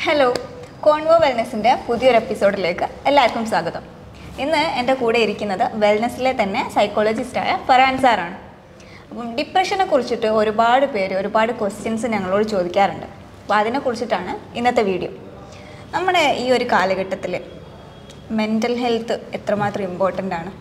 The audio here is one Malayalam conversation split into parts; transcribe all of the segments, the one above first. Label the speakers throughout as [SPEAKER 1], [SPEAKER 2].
[SPEAKER 1] ഹലോ കോൺവോ വെൽനെസ്സിൻ്റെ പുതിയൊരു എപ്പിസോഡിലേക്ക് എല്ലാവർക്കും സ്വാഗതം ഇന്ന് എൻ്റെ കൂടെ ഇരിക്കുന്നത് വെൽനെസ്സിലെ തന്നെ സൈക്കോളജിസ്റ്റായ ഫറാൻ സാറാണ് അപ്പം ഡിപ്രഷനെ കുറിച്ചിട്ട് ഒരുപാട് പേര് ഒരുപാട് ക്വസ്റ്റ്യൻസ് ഞങ്ങളോട് ചോദിക്കാറുണ്ട് അപ്പോൾ അതിനെ കുറിച്ചിട്ടാണ് ഇന്നത്തെ വീഡിയോ നമ്മുടെ ഈ ഒരു കാലഘട്ടത്തിൽ മെൻ്റൽ ഹെൽത്ത് എത്രമാത്രം ഇമ്പോർട്ടൻ്റ് ആണ്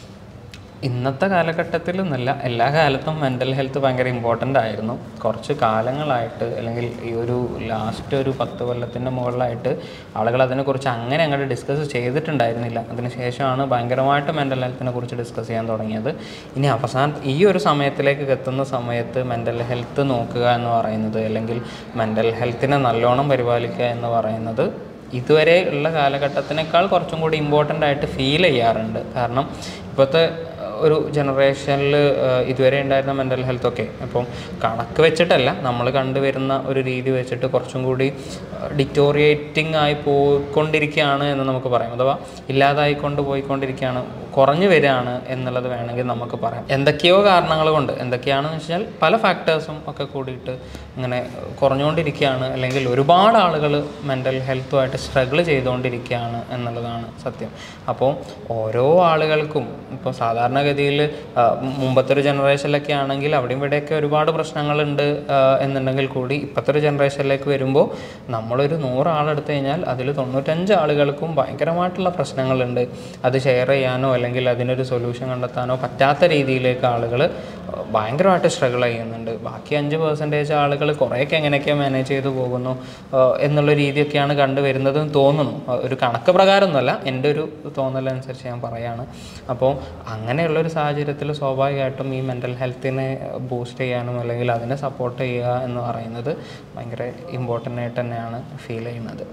[SPEAKER 2] ഇന്നത്തെ കാലഘട്ടത്തിൽ എന്നല്ല എല്ലാ കാലത്തും മെൻ്റൽ ഹെൽത്ത് ഭയങ്കര ഇമ്പോർട്ടൻ്റ് ആയിരുന്നു കുറച്ച് കാലങ്ങളായിട്ട് അല്ലെങ്കിൽ ഈ ഒരു ലാസ്റ്റ് ഒരു പത്ത് കൊല്ലത്തിൻ്റെ മുകളിലായിട്ട് ആളുകൾ അതിനെക്കുറിച്ച് അങ്ങനെ അങ്ങോട്ട് ഡിസ്കസ് ചെയ്തിട്ടുണ്ടായിരുന്നില്ല അതിനുശേഷമാണ് ഭയങ്കരമായിട്ട് മെൻ്റൽ ഹെൽത്തിനെ കുറിച്ച് ഡിസ്കസ് ചെയ്യാൻ തുടങ്ങിയത് ഇനി അവസാനം ഈ ഒരു സമയത്തിലേക്ക് എത്തുന്ന സമയത്ത് മെൻ്റൽ ഹെൽത്ത് നോക്കുക എന്ന് പറയുന്നത് അല്ലെങ്കിൽ മെൻ്റൽ ഹെൽത്തിനെ നല്ലോണം പരിപാലിക്കുക എന്ന് പറയുന്നത് ഇതുവരെ ഉള്ള കാലഘട്ടത്തിനേക്കാൾ കുറച്ചും കൂടി ഇമ്പോർട്ടൻ്റ് ആയിട്ട് ഫീൽ ചെയ്യാറുണ്ട് കാരണം ഇപ്പോഴത്തെ ഒരു ജനറേഷനിൽ ഇതുവരെ ഉണ്ടായിരുന്ന മെൻ്റൽ ഹെൽത്ത് ഒക്കെ അപ്പം കണക്ക് വെച്ചിട്ടല്ല നമ്മൾ കണ്ടുവരുന്ന ഒരു രീതി വെച്ചിട്ട് കുറച്ചും കൂടി ഡിറ്റോറിയേറ്റിംഗ് ആയി പോയിക്കൊണ്ടിരിക്കുകയാണ് എന്ന് നമുക്ക് പറയാം അഥവാ ഇല്ലാതായിക്കൊണ്ട് പോയിക്കൊണ്ടിരിക്കുകയാണ് കുറഞ്ഞു വരികയാണ് എന്നുള്ളത് വേണമെങ്കിൽ നമുക്ക് പറയാം എന്തൊക്കെയോ കാരണങ്ങൾ കൊണ്ട് എന്തൊക്കെയാണെന്ന് വെച്ചാൽ പല ഫാക്ടേഴ്സും ഒക്കെ കൂടിയിട്ട് ഇങ്ങനെ കുറഞ്ഞുകൊണ്ടിരിക്കുകയാണ് അല്ലെങ്കിൽ ഒരുപാട് ആളുകൾ മെൻ്റൽ ഹെൽത്തുമായിട്ട് സ്ട്രഗിൾ ചെയ്തുകൊണ്ടിരിക്കുകയാണ് എന്നുള്ളതാണ് സത്യം അപ്പോൾ ഓരോ ആളുകൾക്കും ഇപ്പോൾ സാധാരണഗതിയിൽ മുമ്പത്തെ ഒരു ജനറേഷനിലൊക്കെ ആണെങ്കിൽ അവിടെയും ഇവിടെയൊക്കെ ഒരുപാട് പ്രശ്നങ്ങളുണ്ട് ആ, എന്നുണ്ടെങ്കിൽ കൂടി ഇപ്പോഴത്തെ ഒരു ജനറേഷനിലേക്ക് വരുമ്പോൾ നമ്മളൊരു നൂറ് ആളെടുത്ത് കഴിഞ്ഞാൽ അതിൽ തൊണ്ണൂറ്റഞ്ച് ആളുകൾക്കും ഭയങ്കരമായിട്ടുള്ള പ്രശ്നങ്ങളുണ്ട് അത് ഷെയർ ചെയ്യാനോ അല്ലെങ്കിൽ അതിനൊരു സൊല്യൂഷൻ കണ്ടെത്താനോ പറ്റാത്ത രീതിയിലേക്ക് ആളുകൾ ഭയങ്കരമായിട്ട് സ്ട്രഗിൾ ചെയ്യുന്നുണ്ട് ബാക്കി അഞ്ച് പെർസെൻറ്റേജ് ആളുകൾ കുറേയൊക്കെ എങ്ങനെയൊക്കെ മാനേജ് ചെയ്ത് പോകുന്നു ആ, എന്നുള്ള രീതിയൊക്കെയാണ് കണ്ടുവരുന്നത് എന്ന് തോന്നുന്നു ആ, ഒരു കണക്ക് പ്രകാരമൊന്നുമല്ല എൻ്റെ ഒരു തോന്നലനുസരിച്ച് ഞാൻ പറയാണ് അപ്പോൾ അങ്ങനെയുള്ളൊരു സാഹചര്യത്തിൽ സ്വാഭാവികമായിട്ടും ഈ മെൻ്റൽ ഹെൽത്തിനെ ബൂസ്റ്റ് ചെയ്യാനും അല്ലെങ്കിൽ അതിനെ സപ്പോർട്ട് ചെയ്യുക എന്ന് പറയുന്നത് ഭയങ്കര ഇമ്പോർട്ടൻ്റ് ആയിട്ട് തന്നെയാണ് ഫീൽ ചെയ്യുന്നത്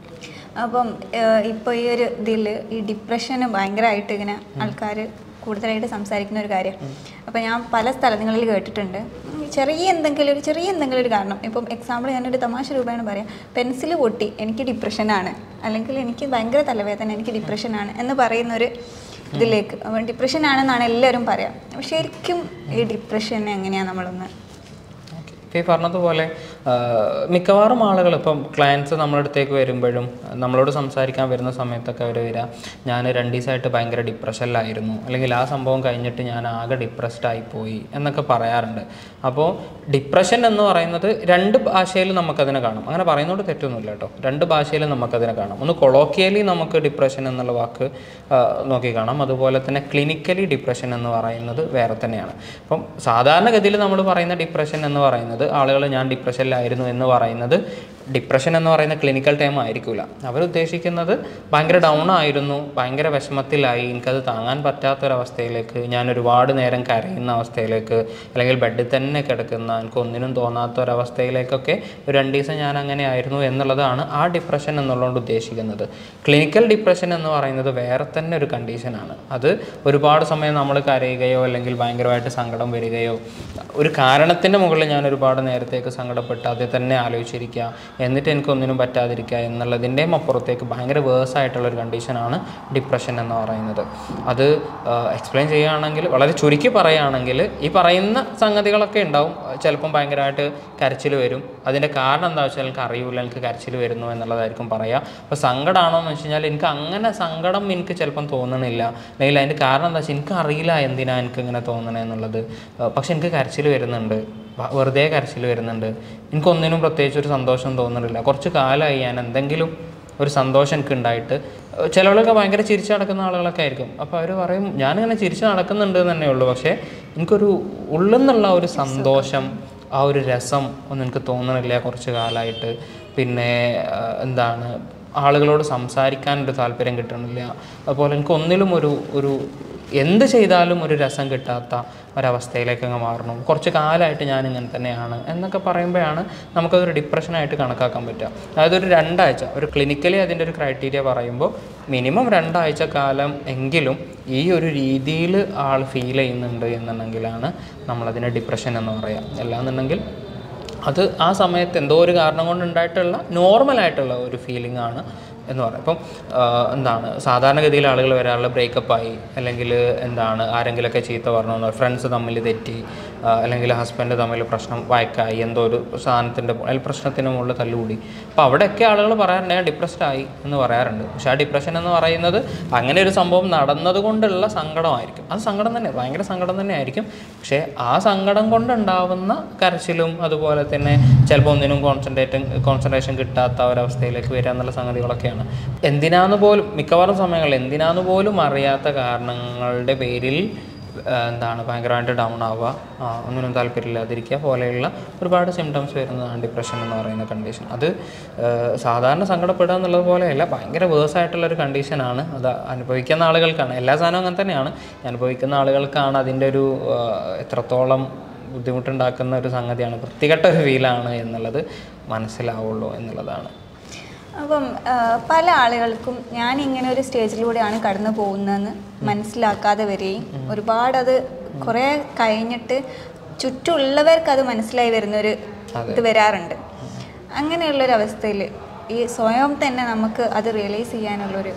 [SPEAKER 1] അപ്പം ഇപ്പോൾ ഈ ഒരു ഇതിൽ ഈ ഡിപ്രഷന് ഭയങ്കരമായിട്ട് ഇങ്ങനെ ആൾക്കാർ കൂടുതലായിട്ട് സംസാരിക്കുന്ന ഒരു കാര്യം അപ്പം ഞാൻ പല സ്ഥലങ്ങളിൽ കേട്ടിട്ടുണ്ട് ഉം, ചെറിയ എന്തെങ്കിലും ഒരു ചെറിയ എന്തെങ്കിലും ഒരു കാരണം ഇപ്പം എക്സാമ്പിൾ ഞാനൊരു തമാശ രൂപയാണ് പറയാം പെൻസിൽ പൊട്ടി എനിക്ക് ഡിപ്രഷനാണ് അല്ലെങ്കിൽ എനിക്ക് ഭയങ്കര തലവേദന എനിക്ക് ഡിപ്രഷനാണ് എന്ന് പറയുന്ന ഒരു ഇതിലേക്ക് അപ്പം ഡിപ്രഷൻ ആണെന്നാണ് എല്ലാവരും പറയാം അപ്പം ശരിക്കും ഈ ഡിപ്രഷൻ എങ്ങനെയാണ് നമ്മളൊന്ന്
[SPEAKER 2] ഇപ്പോൾ ഈ പറഞ്ഞതുപോലെ ആ, മിക്കവാറും ആളുകൾ ഇപ്പം ക്ലയൻസ് നമ്മുടെ അടുത്തേക്ക് വരുമ്പോഴും നമ്മളോട് സംസാരിക്കാൻ വരുന്ന സമയത്തൊക്കെ അവർ വരിക ഞാൻ രണ്ട് ദിവസമായിട്ട് ഭയങ്കര ഡിപ്രഷനിലായിരുന്നു അല്ലെങ്കിൽ ആ സംഭവം കഴിഞ്ഞിട്ട് ഞാൻ ആകെ ഡിപ്രസ്ഡ് ആയിപ്പോയി എന്നൊക്കെ പറയാറുണ്ട് അപ്പോൾ ഡിപ്രഷൻ എന്ന് പറയുന്നത് രണ്ട് ഭാഷയിൽ നമുക്കതിനെ കാണാം അങ്ങനെ പറയുന്നതുകൊണ്ട് തെറ്റൊന്നുമില്ല കേട്ടോ രണ്ട് ഭാഷയിൽ നമുക്കതിനെ കാണാം ഒന്ന് കൊളോക്കിയലി നമുക്ക് ഡിപ്രഷൻ എന്നുള്ള വാക്ക് ആ, നോക്കി കാണാം അതുപോലെ തന്നെ ക്ലിനിക്കലി ഡിപ്രഷൻ എന്ന് പറയുന്നത് വേറെ തന്നെയാണ് അപ്പം സാധാരണഗതിയിൽ നമ്മൾ പറയുന്ന ഡിപ്രഷൻ എന്ന് പറയുന്നത് ആളുകൾ ഞാൻ ഡിപ്രഷനിലായിരുന്നു എന്ന് പറയുന്നത് ഡിപ്രഷൻ എന്ന് പറയുന്ന ക്ലിനിക്കൽ ടൈം ആയിരിക്കില്ല അവരുദ്ദേശിക്കുന്നത് ഭയങ്കര ഡൗൺ ആയിരുന്നു ഭയങ്കര വിഷമത്തിലായി എനിക്കത് താങ്ങാൻ പറ്റാത്തൊരവസ്ഥയിലേക്ക് ഞാൻ ഒരുപാട് നേരം കരയുന്ന അവസ്ഥയിലേക്ക് അല്ലെങ്കിൽ ബെഡിൽ തന്നെ കിടക്കുന്ന എനിക്ക് ഒന്നിനും തോന്നാത്ത ഒരവസ്ഥയിലേക്കൊക്കെ ഒരു രണ്ട് ദിവസം ഞാൻ അങ്ങനെ ആയിരുന്നു എന്നുള്ളതാണ് ആ ഡിപ്രഷൻ എന്നുള്ളതുകൊണ്ട് ഉദ്ദേശിക്കുന്നത് ക്ലിനിക്കൽ ഡിപ്രഷൻ എന്ന് പറയുന്നത് വേറെ തന്നെ ഒരു കണ്ടീഷനാണ് അത് ഒരുപാട് സമയം നമ്മൾ കരയുകയോ അല്ലെങ്കിൽ ഭയങ്കരമായിട്ട് സങ്കടം വരികയോ ഒരു കാരണത്തിൻ്റെ മുകളിൽ ഞാൻ ഒരുപാട് നേരത്തേക്ക് സങ്കടപ്പെട്ട് അതിൽ തന്നെ ആലോചിച്ചിരിക്കുക എന്നിട്ട് എനിക്കൊന്നിനും പറ്റാതിരിക്കുക എന്നുള്ളതിൻ്റെയും അപ്പുറത്തേക്ക് ഭയങ്കര വേഴ്സ് ആയിട്ടുള്ള ഒരു കണ്ടീഷനാണ് ഡിപ്രഷൻ എന്ന് പറയുന്നത് അത് എക്സ്പ്ലെയിൻ ചെയ്യുകയാണെങ്കിൽ വളരെ ചുരുക്കി പറയുകയാണെങ്കിൽ ഈ പറയുന്ന സംഗതികളൊക്കെ ഉണ്ടാവും ചിലപ്പം ഭയങ്കരമായിട്ട് കരച്ചിൽ വരും അതിൻ്റെ കാരണം എന്താ വെച്ചാൽ എനിക്ക് അറിയില്ല എനിക്ക് കരച്ചിൽ വരുന്നു എന്നുള്ളതായിരിക്കും പറയുക അപ്പോൾ സങ്കടമാണോ എന്ന് വെച്ച് കഴിഞ്ഞാൽ എനിക്ക് അങ്ങനെ സങ്കടം എനിക്ക് ചിലപ്പം തോന്നണില്ല അല്ലെങ്കിൽ അതിൻ്റെ കാരണം എന്താ വെച്ചാൽ എനിക്ക് അറിയില്ല എന്തിനാ എനിക്ക് ഇങ്ങനെ തോന്നണേ എന്നുള്ളത് ആ, പക്ഷെ എനിക്ക് കരച്ചിൽ വരുന്നുണ്ട് വ- വെറുതെ കരച്ചിൽ വരുന്നുണ്ട് എനിക്കൊന്നിനും പ്രത്യേകിച്ച് ഒരു സന്തോഷം തോന്നുന്നില്ല കുറച്ച് കാലമായി ഞാൻ എന്തെങ്കിലും ഒരു സന്തോഷം എനിക്ക് ഉണ്ടായിട്ട് ചിലവളൊക്കെ ഭയങ്കര ചിരിച്ച് നടക്കുന്ന ആളുകളൊക്കെ ആയിരിക്കും അപ്പോൾ അവർ പറയും ഞാനിങ്ങനെ ചിരിച്ച് നടക്കുന്നുണ്ട് എന്ന് തന്നെ ഉള്ളൂ പക്ഷേ എനിക്കൊരു ഉള്ളിൽ നിന്നുള്ള ഒരു സന്തോഷം ആ ഒരു രസം ഒന്നും എനിക്ക് തോന്നണില്ല കുറച്ച് കാലമായിട്ട് പിന്നെ ആ, എന്താണ് ആളുകളോട് സംസാരിക്കാനൊരു താല്പര്യം കിട്ടണില്ല അതുപോലെ എനിക്ക് ഒന്നിലും ഒരു ഒരു എന്ത് ചെയ്താലും ഒരു രസം കിട്ടാത്ത ഒരവസ്ഥയിലേക്ക് അങ്ങ് മാറണം കുറച്ച് കാലമായിട്ട് ഞാൻ ഇങ്ങനെ തന്നെയാണ് എന്നൊക്കെ പറയുമ്പോഴാണ് നമുക്കതൊരു ഡിപ്രഷനായിട്ട് കണക്കാക്കാൻ പറ്റുക അതായത് ഒരു രണ്ടാഴ്ച ഒരു ക്ലിനിക്കലി അതിൻ്റെ ഒരു ക്രൈറ്റീരിയ പറയുമ്പോൾ മിനിമം രണ്ടാഴ്ച കാലം എങ്കിലും ഈ ഒരു രീതിയിൽ ആൾ ഫീൽ ചെയ്യുന്നുണ്ട് എന്നുണ്ടെങ്കിലാണ് നമ്മളതിനെ ഡിപ്രഷൻ എന്ന് പറയാം അല്ലാന്നുണ്ടെങ്കിൽ അത് ആ സമയത്ത് എന്തോ ഒരു കാരണം കൊണ്ട് ഉണ്ടായിട്ടുള്ള നോർമലായിട്ടുള്ള ഒരു ഫീലിംഗ് ആണ് എന്ന് പറയും ഇപ്പം ആ, എന്താണ് സാധാരണഗതിയിൽ ആളുകൾ വരാറുള്ള ബ്രേക്കപ്പ് ആയി അല്ലെങ്കിൽ എന്താണ് ആരെങ്കിലുമൊക്കെ ചീത്ത പറഞ്ഞു ഫ്രണ്ട്സ് തമ്മിൽ തെറ്റി ആ, അല്ലെങ്കിൽ ഹസ്ബൻഡ് തമ്മിൽ പ്രശ്നം വഴക്കായി എന്തോ ഒരു സാധനത്തിൻ്റെ അല്ലെങ്കിൽ പ്രശ്നത്തിന് മുകളിൽ തല്ലുകൂടി അപ്പോൾ അവിടെയൊക്കെ ആളുകൾ പറയാറുണ്ട് ഞാൻ ഡിപ്രസ്ഡ് ആയി എന്ന് പറയാറുണ്ട് പക്ഷേ ആ ഡിപ്രഷൻ എന്ന് പറയുന്നത് അങ്ങനെ ഒരു സംഭവം നടന്നത് കൊണ്ടുള്ള സങ്കടമായിരിക്കും അത് സങ്കടം തന്നെ ഭയങ്കര സങ്കടം തന്നെ ആയിരിക്കും പക്ഷേ ആ സങ്കടം കൊണ്ടുണ്ടാവുന്ന കരച്ചിലും അതുപോലെ തന്നെ ചിലപ്പോൾ ഒന്നിനും കോൺസെൻട്രേറ്റ് കോൺസെൻട്രേഷൻ കിട്ടാത്ത ഒരവസ്ഥയിലേക്ക് വരിക എന്നുള്ള സംഗതികളൊക്കെയാണ് എന്തിനാന്ന് പോലും മിക്കവാറും സമയങ്ങളിൽ എന്തിനാന്ന് പോലും അറിയാത്ത കാരണങ്ങളുടെ പേരിൽ ആ, എന്താണ് ഭയങ്കരമായിട്ട് ഡൗൺ ആവുക ആ, ഒന്നിനും താല്പര്യമില്ലാതിരിക്കുക പോലെയുള്ള ഒരുപാട് സിംറ്റംസ് വരുന്നതാണ് ഡിപ്രഷൻ എന്ന് പറയുന്ന കണ്ടീഷൻ അത് ആ, സാധാരണ സങ്കടപ്പെടുക എന്നുള്ളത് പോലെയല്ല ഭയങ്കര വേഴ്സ് ആയിട്ടുള്ള ഒരു കണ്ടീഷനാണ് അത് അനുഭവിക്കുന്ന ആളുകൾക്കാണ് എല്ലാ സാധനവും അങ്ങനെ തന്നെയാണ് അനുഭവിക്കുന്ന ആളുകൾക്കാണ് അതിൻ്റെ ഒരു ആ, എത്രത്തോളം ബുദ്ധിമുട്ടുണ്ടാക്കുന്ന ഒരു സംഗതിയാണ് വൃത്തികെട്ട ഒരു ഫീലാണ് എന്നുള്ളത് മനസ്സിലാവുള്ളൂ എന്നുള്ളതാണ്
[SPEAKER 1] അപ്പം ആ, പല ആളുകൾക്കും ഞാൻ ഇങ്ങനെ ഒരു സ്റ്റേജിലൂടെയാണ് കടന്നു പോകുന്നതെന്ന് മനസ്സിലാക്കാതെ വരികയും ഒരുപാട് അത് കുറേ കഴിഞ്ഞിട്ട് ചുറ്റുമുള്ളവർക്ക് അത് മനസ്സിലായി വരുന്നൊരു ഇത് വരാറുണ്ട് അങ്ങനെയുള്ളൊരു അവസ്ഥയിൽ ഈ സ്വയം തന്നെ നമുക്ക് അത് റിയലൈസ് ചെയ്യാനുള്ളൊരു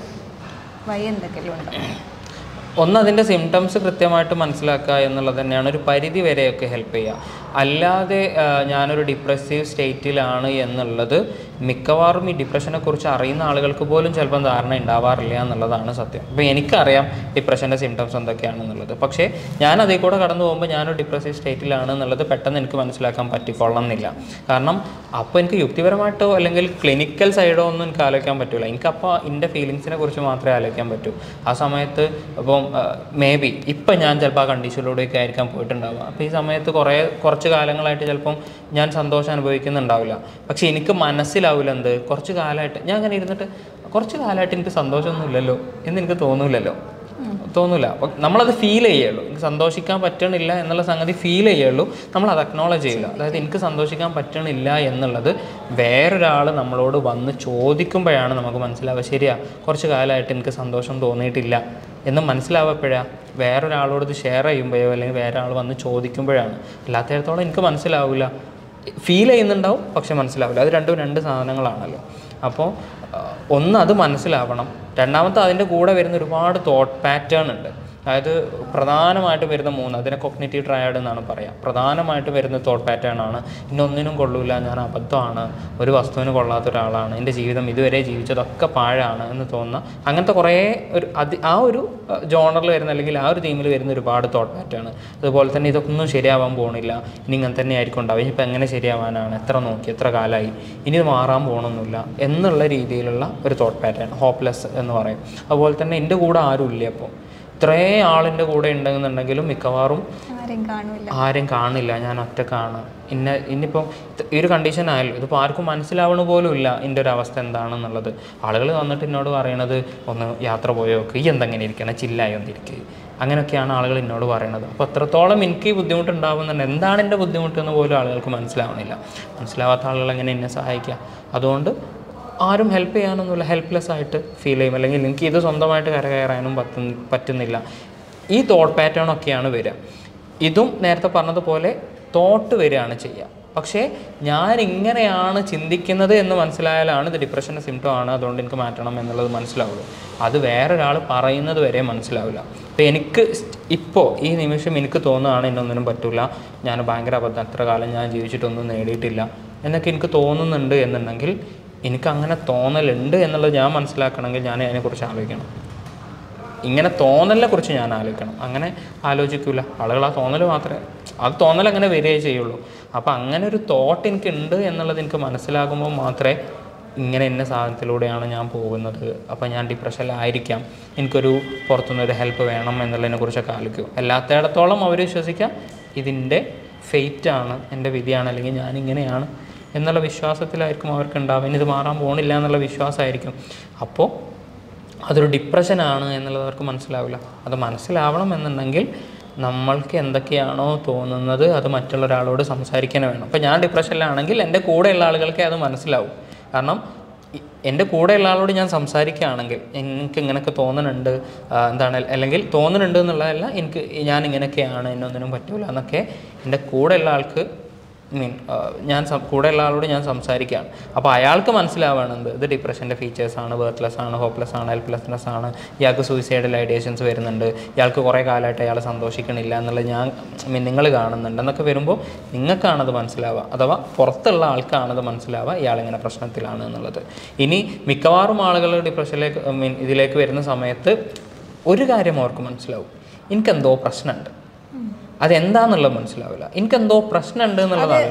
[SPEAKER 1] വഴി എന്തെങ്കിലും ഉണ്ടോ
[SPEAKER 2] ഒന്ന് അതിൻ്റെ സിംറ്റംസ് കൃത്യമായിട്ട് മനസ്സിലാക്കുക എന്നുള്ളത് തന്നെയാണ് ഒരു പരിധി വരെയൊക്കെ ഹെൽപ്പ് ചെയ്യുക അല്ലാതെ ആ, ഞാനൊരു ഡിപ്രസീവ് സ്റ്റേറ്റിലാണ് എന്നുള്ളത് മിക്കവാറും ഈ ഡിപ്രഷനെ കുറിച്ച് അറിയുന്ന ആളുകൾക്ക് പോലും ചിലപ്പം ധാരണ ഉണ്ടാവാറില്ല എന്നുള്ളതാണ് സത്യം അപ്പോൾ എനിക്കറിയാം ഡിപ്രഷൻ്റെ സിംറ്റംസ് എന്തൊക്കെയാണെന്നുള്ളത് പക്ഷേ ഞാൻ അതിൽ കൂടെ കടന്നു പോകുമ്പോൾ ഞാനൊരു ഡിപ്രസീവ് സ്റ്റേറ്റിലാണ് എന്നുള്ളത് പെട്ടെന്ന് എനിക്ക് മനസ്സിലാക്കാൻ പറ്റിക്കൊള്ളണമെന്നില്ല കാരണം അപ്പോൾ എനിക്ക് യുക്തിപരമായിട്ടോ അല്ലെങ്കിൽ ക്ലിനിക്കൽ സൈഡോ ഒന്നും എനിക്ക് ആലോചിക്കാൻ പറ്റില്ല എനിക്കപ്പോൾ എൻ്റെ ഫീലിങ്സിനെ കുറിച്ച് മാത്രമേ ആലോചിക്കാൻ പറ്റൂ ആ സമയത്ത് ഇപ്പം മേ ബി ഇപ്പം ഞാൻ ചിലപ്പോൾ ആ കണ്ടീഷനിലൂടെയൊക്കെ ആയിരിക്കാം പോയിട്ടുണ്ടാവുക അപ്പോൾ ഈ സമയത്ത് കുറേ കുറച്ച് കാലങ്ങളായിട്ട് ചിലപ്പം ഞാൻ സന്തോഷം അനുഭവിക്കുന്നുണ്ടാവില്ല പക്ഷേ എനിക്ക് മനസ്സിലാവില്ല എന്ത് കുറച്ച് കാലമായിട്ട് ഞാൻ അങ്ങനെ ഇരുന്നിട്ട് കുറച്ച് കാലമായിട്ട് എനിക്ക് സന്തോഷമൊന്നും ഇല്ലല്ലോ എന്ന് എനിക്ക് തോന്നൂലല്ലോ തോന്നില്ല അപ്പം നമ്മളത് ഫീൽ ചെയ്യുള്ളൂ എനിക്ക് സന്തോഷിക്കാൻ പറ്റണില്ല എന്നുള്ള സംഗതി ഫീൽ ചെയ്യുള്ളൂ നമ്മൾ അത് അക്നോളജ് ചെയ്യില്ല അതായത് എനിക്ക് സന്തോഷിക്കാൻ പറ്റണില്ല എന്നുള്ളത് വേറൊരാൾ നമ്മളോട് വന്ന് ചോദിക്കുമ്പോഴാണ് നമുക്ക് മനസ്സിലാവുക ശരിയാ കുറച്ച് കാലമായിട്ട് എനിക്ക് സന്തോഷം തോന്നിയിട്ടില്ല എന്ന് മനസ്സിലാവപ്പോഴാണ് വേറൊരാളോട് ഇത് ഷെയർ ചെയ്യുമ്പോഴോ അല്ലെങ്കിൽ വേറെ ആൾ വന്ന് ചോദിക്കുമ്പോഴാണ് അല്ലാത്തടത്തോളം എനിക്ക് മനസ്സിലാവില്ല ഫീൽ ചെയ്യുന്നുണ്ടാവും പക്ഷെ മനസ്സിലാവില്ല അത് രണ്ടും രണ്ട് സാധനങ്ങളാണല്ലോ അപ്പോൾ ആഹ്, ഒന്ന് അത് മനസ്സിലാവണം രണ്ടാമത്തെ അതിൻ്റെ കൂടെ വരുന്ന ഒരുപാട് തോട്ട് പാറ്റേൺ ഉണ്ട് അതായത് പ്രധാനമായിട്ട് വരുന്ന മൂന്ന് അതിനെ കൊഗ്നേറ്റീവ് ട്രയാഡ് എന്നാണ് പറയുക പ്രധാനമായിട്ട് വരുന്ന തോട്ട് പാറ്റേൺ ആണ് ഇന്നൊന്നിനും കൊള്ളൂല ഞാൻ അബദ്ധമാണ് ഒരു വസ്തുവിന് കൊള്ളാത്ത ഒരാളാണ് എൻ്റെ ജീവിതം ഇതുവരെ ജീവിച്ചതൊക്കെ പാഴാണ് എന്ന് തോന്നുന്ന അങ്ങനത്തെ കുറേ ഒരു അത് ആ ഒരു ജോണറിൽ വരുന്ന അല്ലെങ്കിൽ ആ ഒരു തീമിൽ വരുന്ന ഒരുപാട് തോട്ട് പാറ്റേൺ അതുപോലെ തന്നെ ഇതൊന്നും ശരിയാവാൻ പോകണില്ല ഇനി ഇങ്ങനെ തന്നെ ആയിരിക്കും ഉണ്ടാവുക ഇനിയിപ്പോൾ എങ്ങനെ ശരിയാവാനാണ് എത്ര നോക്കി എത്ര കാലമായി ഇനി ഇത് മാറാൻ പോകണമെന്നില്ല എന്നുള്ള രീതിയിലുള്ള ഒരു തോട്ട് പാറ്റേൺ ഹോപ്പ്ലെസ് എന്ന് പറയും അതുപോലെ തന്നെ എൻ്റെ കൂടെ ആരും ഇല്ല അപ്പോൾ ഇത്രയും ആളിൻ്റെ കൂടെ ഉണ്ടെന്നുണ്ടെങ്കിലും മിക്കവാറും
[SPEAKER 1] ആരെയും കാണൂല
[SPEAKER 2] ആരും കാണില്ല ഞാൻ ഒറ്റക്കാണ് ഇന്ന ഇന്നിപ്പം ഇത് ഈ ഒരു കണ്ടീഷൻ ആയല്ലോ ഇതിപ്പോൾ ആർക്കും മനസ്സിലാവണ പോലും ഇല്ല എൻ്റെ ഒരു അവസ്ഥ എന്താണെന്നുള്ളത് ആളുകൾ വന്നിട്ട് എന്നോട് പറയണത് ഒന്ന് യാത്ര പോയോ നോക്ക് ഈ എന്തെങ്ങനെ ഇരിക്കണം ചില്ലായി ഒന്നിരിക്കുക അങ്ങനെയൊക്കെയാണ് ആളുകൾ എന്നോട് പറയണത് അപ്പോൾ അത്രത്തോളം എനിക്ക് ഈ ബുദ്ധിമുട്ട് ഉണ്ടാകുന്നുണ്ട് എന്താണ് എൻ്റെ ബുദ്ധിമുട്ട് എന്ന് പോലും ആളുകൾക്ക് മനസ്സിലാവണില്ല മനസ്സിലാവാത്ത ആളുകൾ എങ്ങനെ എന്നെ സഹായിക്കുക അതുകൊണ്ട് ആരും ഹെൽപ്പ് ചെയ്യാനൊന്നുമില്ല ഹെൽപ്ലെസ് ആയിട്ട് ഫീൽ ചെയ്യും അല്ലെങ്കിൽ എനിക്ക് ഇത് സ്വന്തമായിട്ട് കരകയറാനും പറ്റു പറ്റുന്നില്ല ഈ തോട്ട് പാറ്റേൺ ഒക്കെയാണ് വരിക ഇതും നേരത്തെ പറഞ്ഞതുപോലെ തോട്ട് വരികയാണ് ചെയ്യുക പക്ഷേ ഞാൻ ഇങ്ങനെയാണ് ചിന്തിക്കുന്നത് എന്ന് മനസ്സിലായാലാണ് ഇത് ഡിപ്രഷൻ്റെ സിംറ്റം ആണ് അതുകൊണ്ട് എനിക്ക് മാറ്റണം എന്നുള്ളത് മനസ്സിലാവുള്ളൂ അത് വേറൊരാൾ പറയുന്നത് വരെ മനസ്സിലാവില്ല അപ്പോൾ എനിക്ക് ഇപ്പോൾ ഈ നിമിഷം എനിക്ക് തോന്നുകയാണ് എന്നൊന്നിനും പറ്റില്ല ഞാൻ ഭയങ്കര അബദ്ധം അത്ര കാലം ഞാൻ ജീവിച്ചിട്ടൊന്നും നേടിയിട്ടില്ല എന്നൊക്കെ എനിക്ക് തോന്നുന്നുണ്ട് എന്നുണ്ടെങ്കിൽ എനിക്ക് അങ്ങനെ തോന്നലുണ്ട് എന്നുള്ളത് ഞാൻ മനസ്സിലാക്കണമെങ്കിൽ ഞാൻ അതിനെക്കുറിച്ച് ആലോചിക്കണം ഇങ്ങനെ തോന്നലിനെ കുറിച്ച് ഞാൻ ആലോചിക്കണം അങ്ങനെ ആലോചിക്കില്ല ആളുകൾ ആ തോന്നൽ മാത്രമേ അത് തോന്നൽ അങ്ങനെ വരികയേ ചെയ്യുള്ളൂ അപ്പോൾ അങ്ങനെ ഒരു തോട്ട് എനിക്ക് ഉണ്ട് എന്നുള്ളത് എനിക്ക് മനസ്സിലാകുമ്പോൾ മാത്രമേ ഇങ്ങനെ ഇന്ന സാധനത്തിലൂടെയാണ് ഞാൻ പോകുന്നത് അപ്പോൾ ഞാൻ ഡിപ്രഷനിലായിരിക്കാം എനിക്കൊരു പുറത്തുനിന്ന് ഒരു ഹെൽപ്പ് വേണം എന്നുള്ളതിനെ കുറിച്ചൊക്കെ ആലോചിക്കും അല്ലാത്തയിടത്തോളം അവർ വിശ്വസിക്കുക ഇതിൻ്റെ ഫെയ്റ്റാണ് എൻ്റെ വിധിയാണ് അല്ലെങ്കിൽ ഞാൻ ഇങ്ങനെയാണ് എന്നുള്ള വിശ്വാസത്തിലായിരിക്കും അവർക്ക് ഉണ്ടാവുക ഇനി ഇത് മാറാൻ പോകണില്ല എന്നുള്ള വിശ്വാസമായിരിക്കും അപ്പോൾ അതൊരു ഡിപ്രഷനാണ് എന്നുള്ളത് അവർക്ക് മനസ്സിലാവില്ല അത് മനസ്സിലാവണം എന്നുണ്ടെങ്കിൽ നമ്മൾക്ക് എന്തൊക്കെയാണോ തോന്നുന്നത് അത് മറ്റുള്ള ഒരാളോട് സംസാരിക്കാൻ വേണം അപ്പോൾ ഞാൻ ഡിപ്രഷനിലാണെങ്കിൽ എൻ്റെ കൂടെയുള്ള ആളുകൾക്ക് അത് മനസ്സിലാവും കാരണം ഇ- എൻ്റെ കൂടെയുള്ള ആളോട് ഞാൻ സംസാരിക്കുകയാണെങ്കിൽ എനിക്ക് ഇങ്ങനെയൊക്കെ തോന്നുന്നുണ്ട് ആ, എന്താണ് അല്ലെങ്കിൽ തോന്നുന്നുണ്ട് എന്നുള്ളതല്ല എനിക്ക് ഞാൻ ഇങ്ങനെയൊക്കെയാണ് എന്നൊന്നിനും പറ്റൂല എന്നൊക്കെ എൻ്റെ കൂടെയുള്ള ആൾക്ക് മീൻ ഞാൻ സം- കൂടെയുള്ള ആളോട് ഞാൻ സംസാരിക്കുകയാണ് അപ്പോൾ അയാൾക്ക് മനസ്സിലാവുകയാണെന്ത് ഇത് ഡിപ്രഷൻ്റെ ഫീച്ചേഴ്സ് ആണ് ബർത്ത്ലെസ് ആണ് ഹോപ്പ്ലെസ് ആണ് ഹെൽപ്ലെസ്നെസ് ആണ് ഇയാൾക്ക് സൂയിസൈഡൽ ഐഡിയേഷൻസ് വരുന്നുണ്ട് ഇയാൾക്ക് കുറേ കാലമായിട്ട് അയാൾ സന്തോഷിക്കണില്ല എന്നുള്ളത് ഞാൻ മീൻ നിങ്ങൾ കാണുന്നുണ്ട് എന്നൊക്കെ വരുമ്പോൾ നിങ്ങൾക്കാണത് മനസ്സിലാവുക അഥവാ പുറത്തുള്ള ആൾക്കാണത് മനസ്സിലാവുക ഇയാളിങ്ങനെ പ്രശ്നത്തിലാണ് എന്നുള്ളത് ഇനി മിക്കവാറും ആളുകൾ ഡിപ്രഷനിലേക്ക് മീൻ ഇതിലേക്ക് വരുന്ന സമയത്ത് ഒരു കാര്യം അവർക്ക് മനസ്സിലാവും എനിക്കെന്തോ പ്രശ്നമുണ്ട് അതെന്താന്നുള്ളത് മനസ്സിലാവില്ല എനിക്കെന്തോ പ്രശ്നമുണ്ട് എന്നുള്ളതാണ്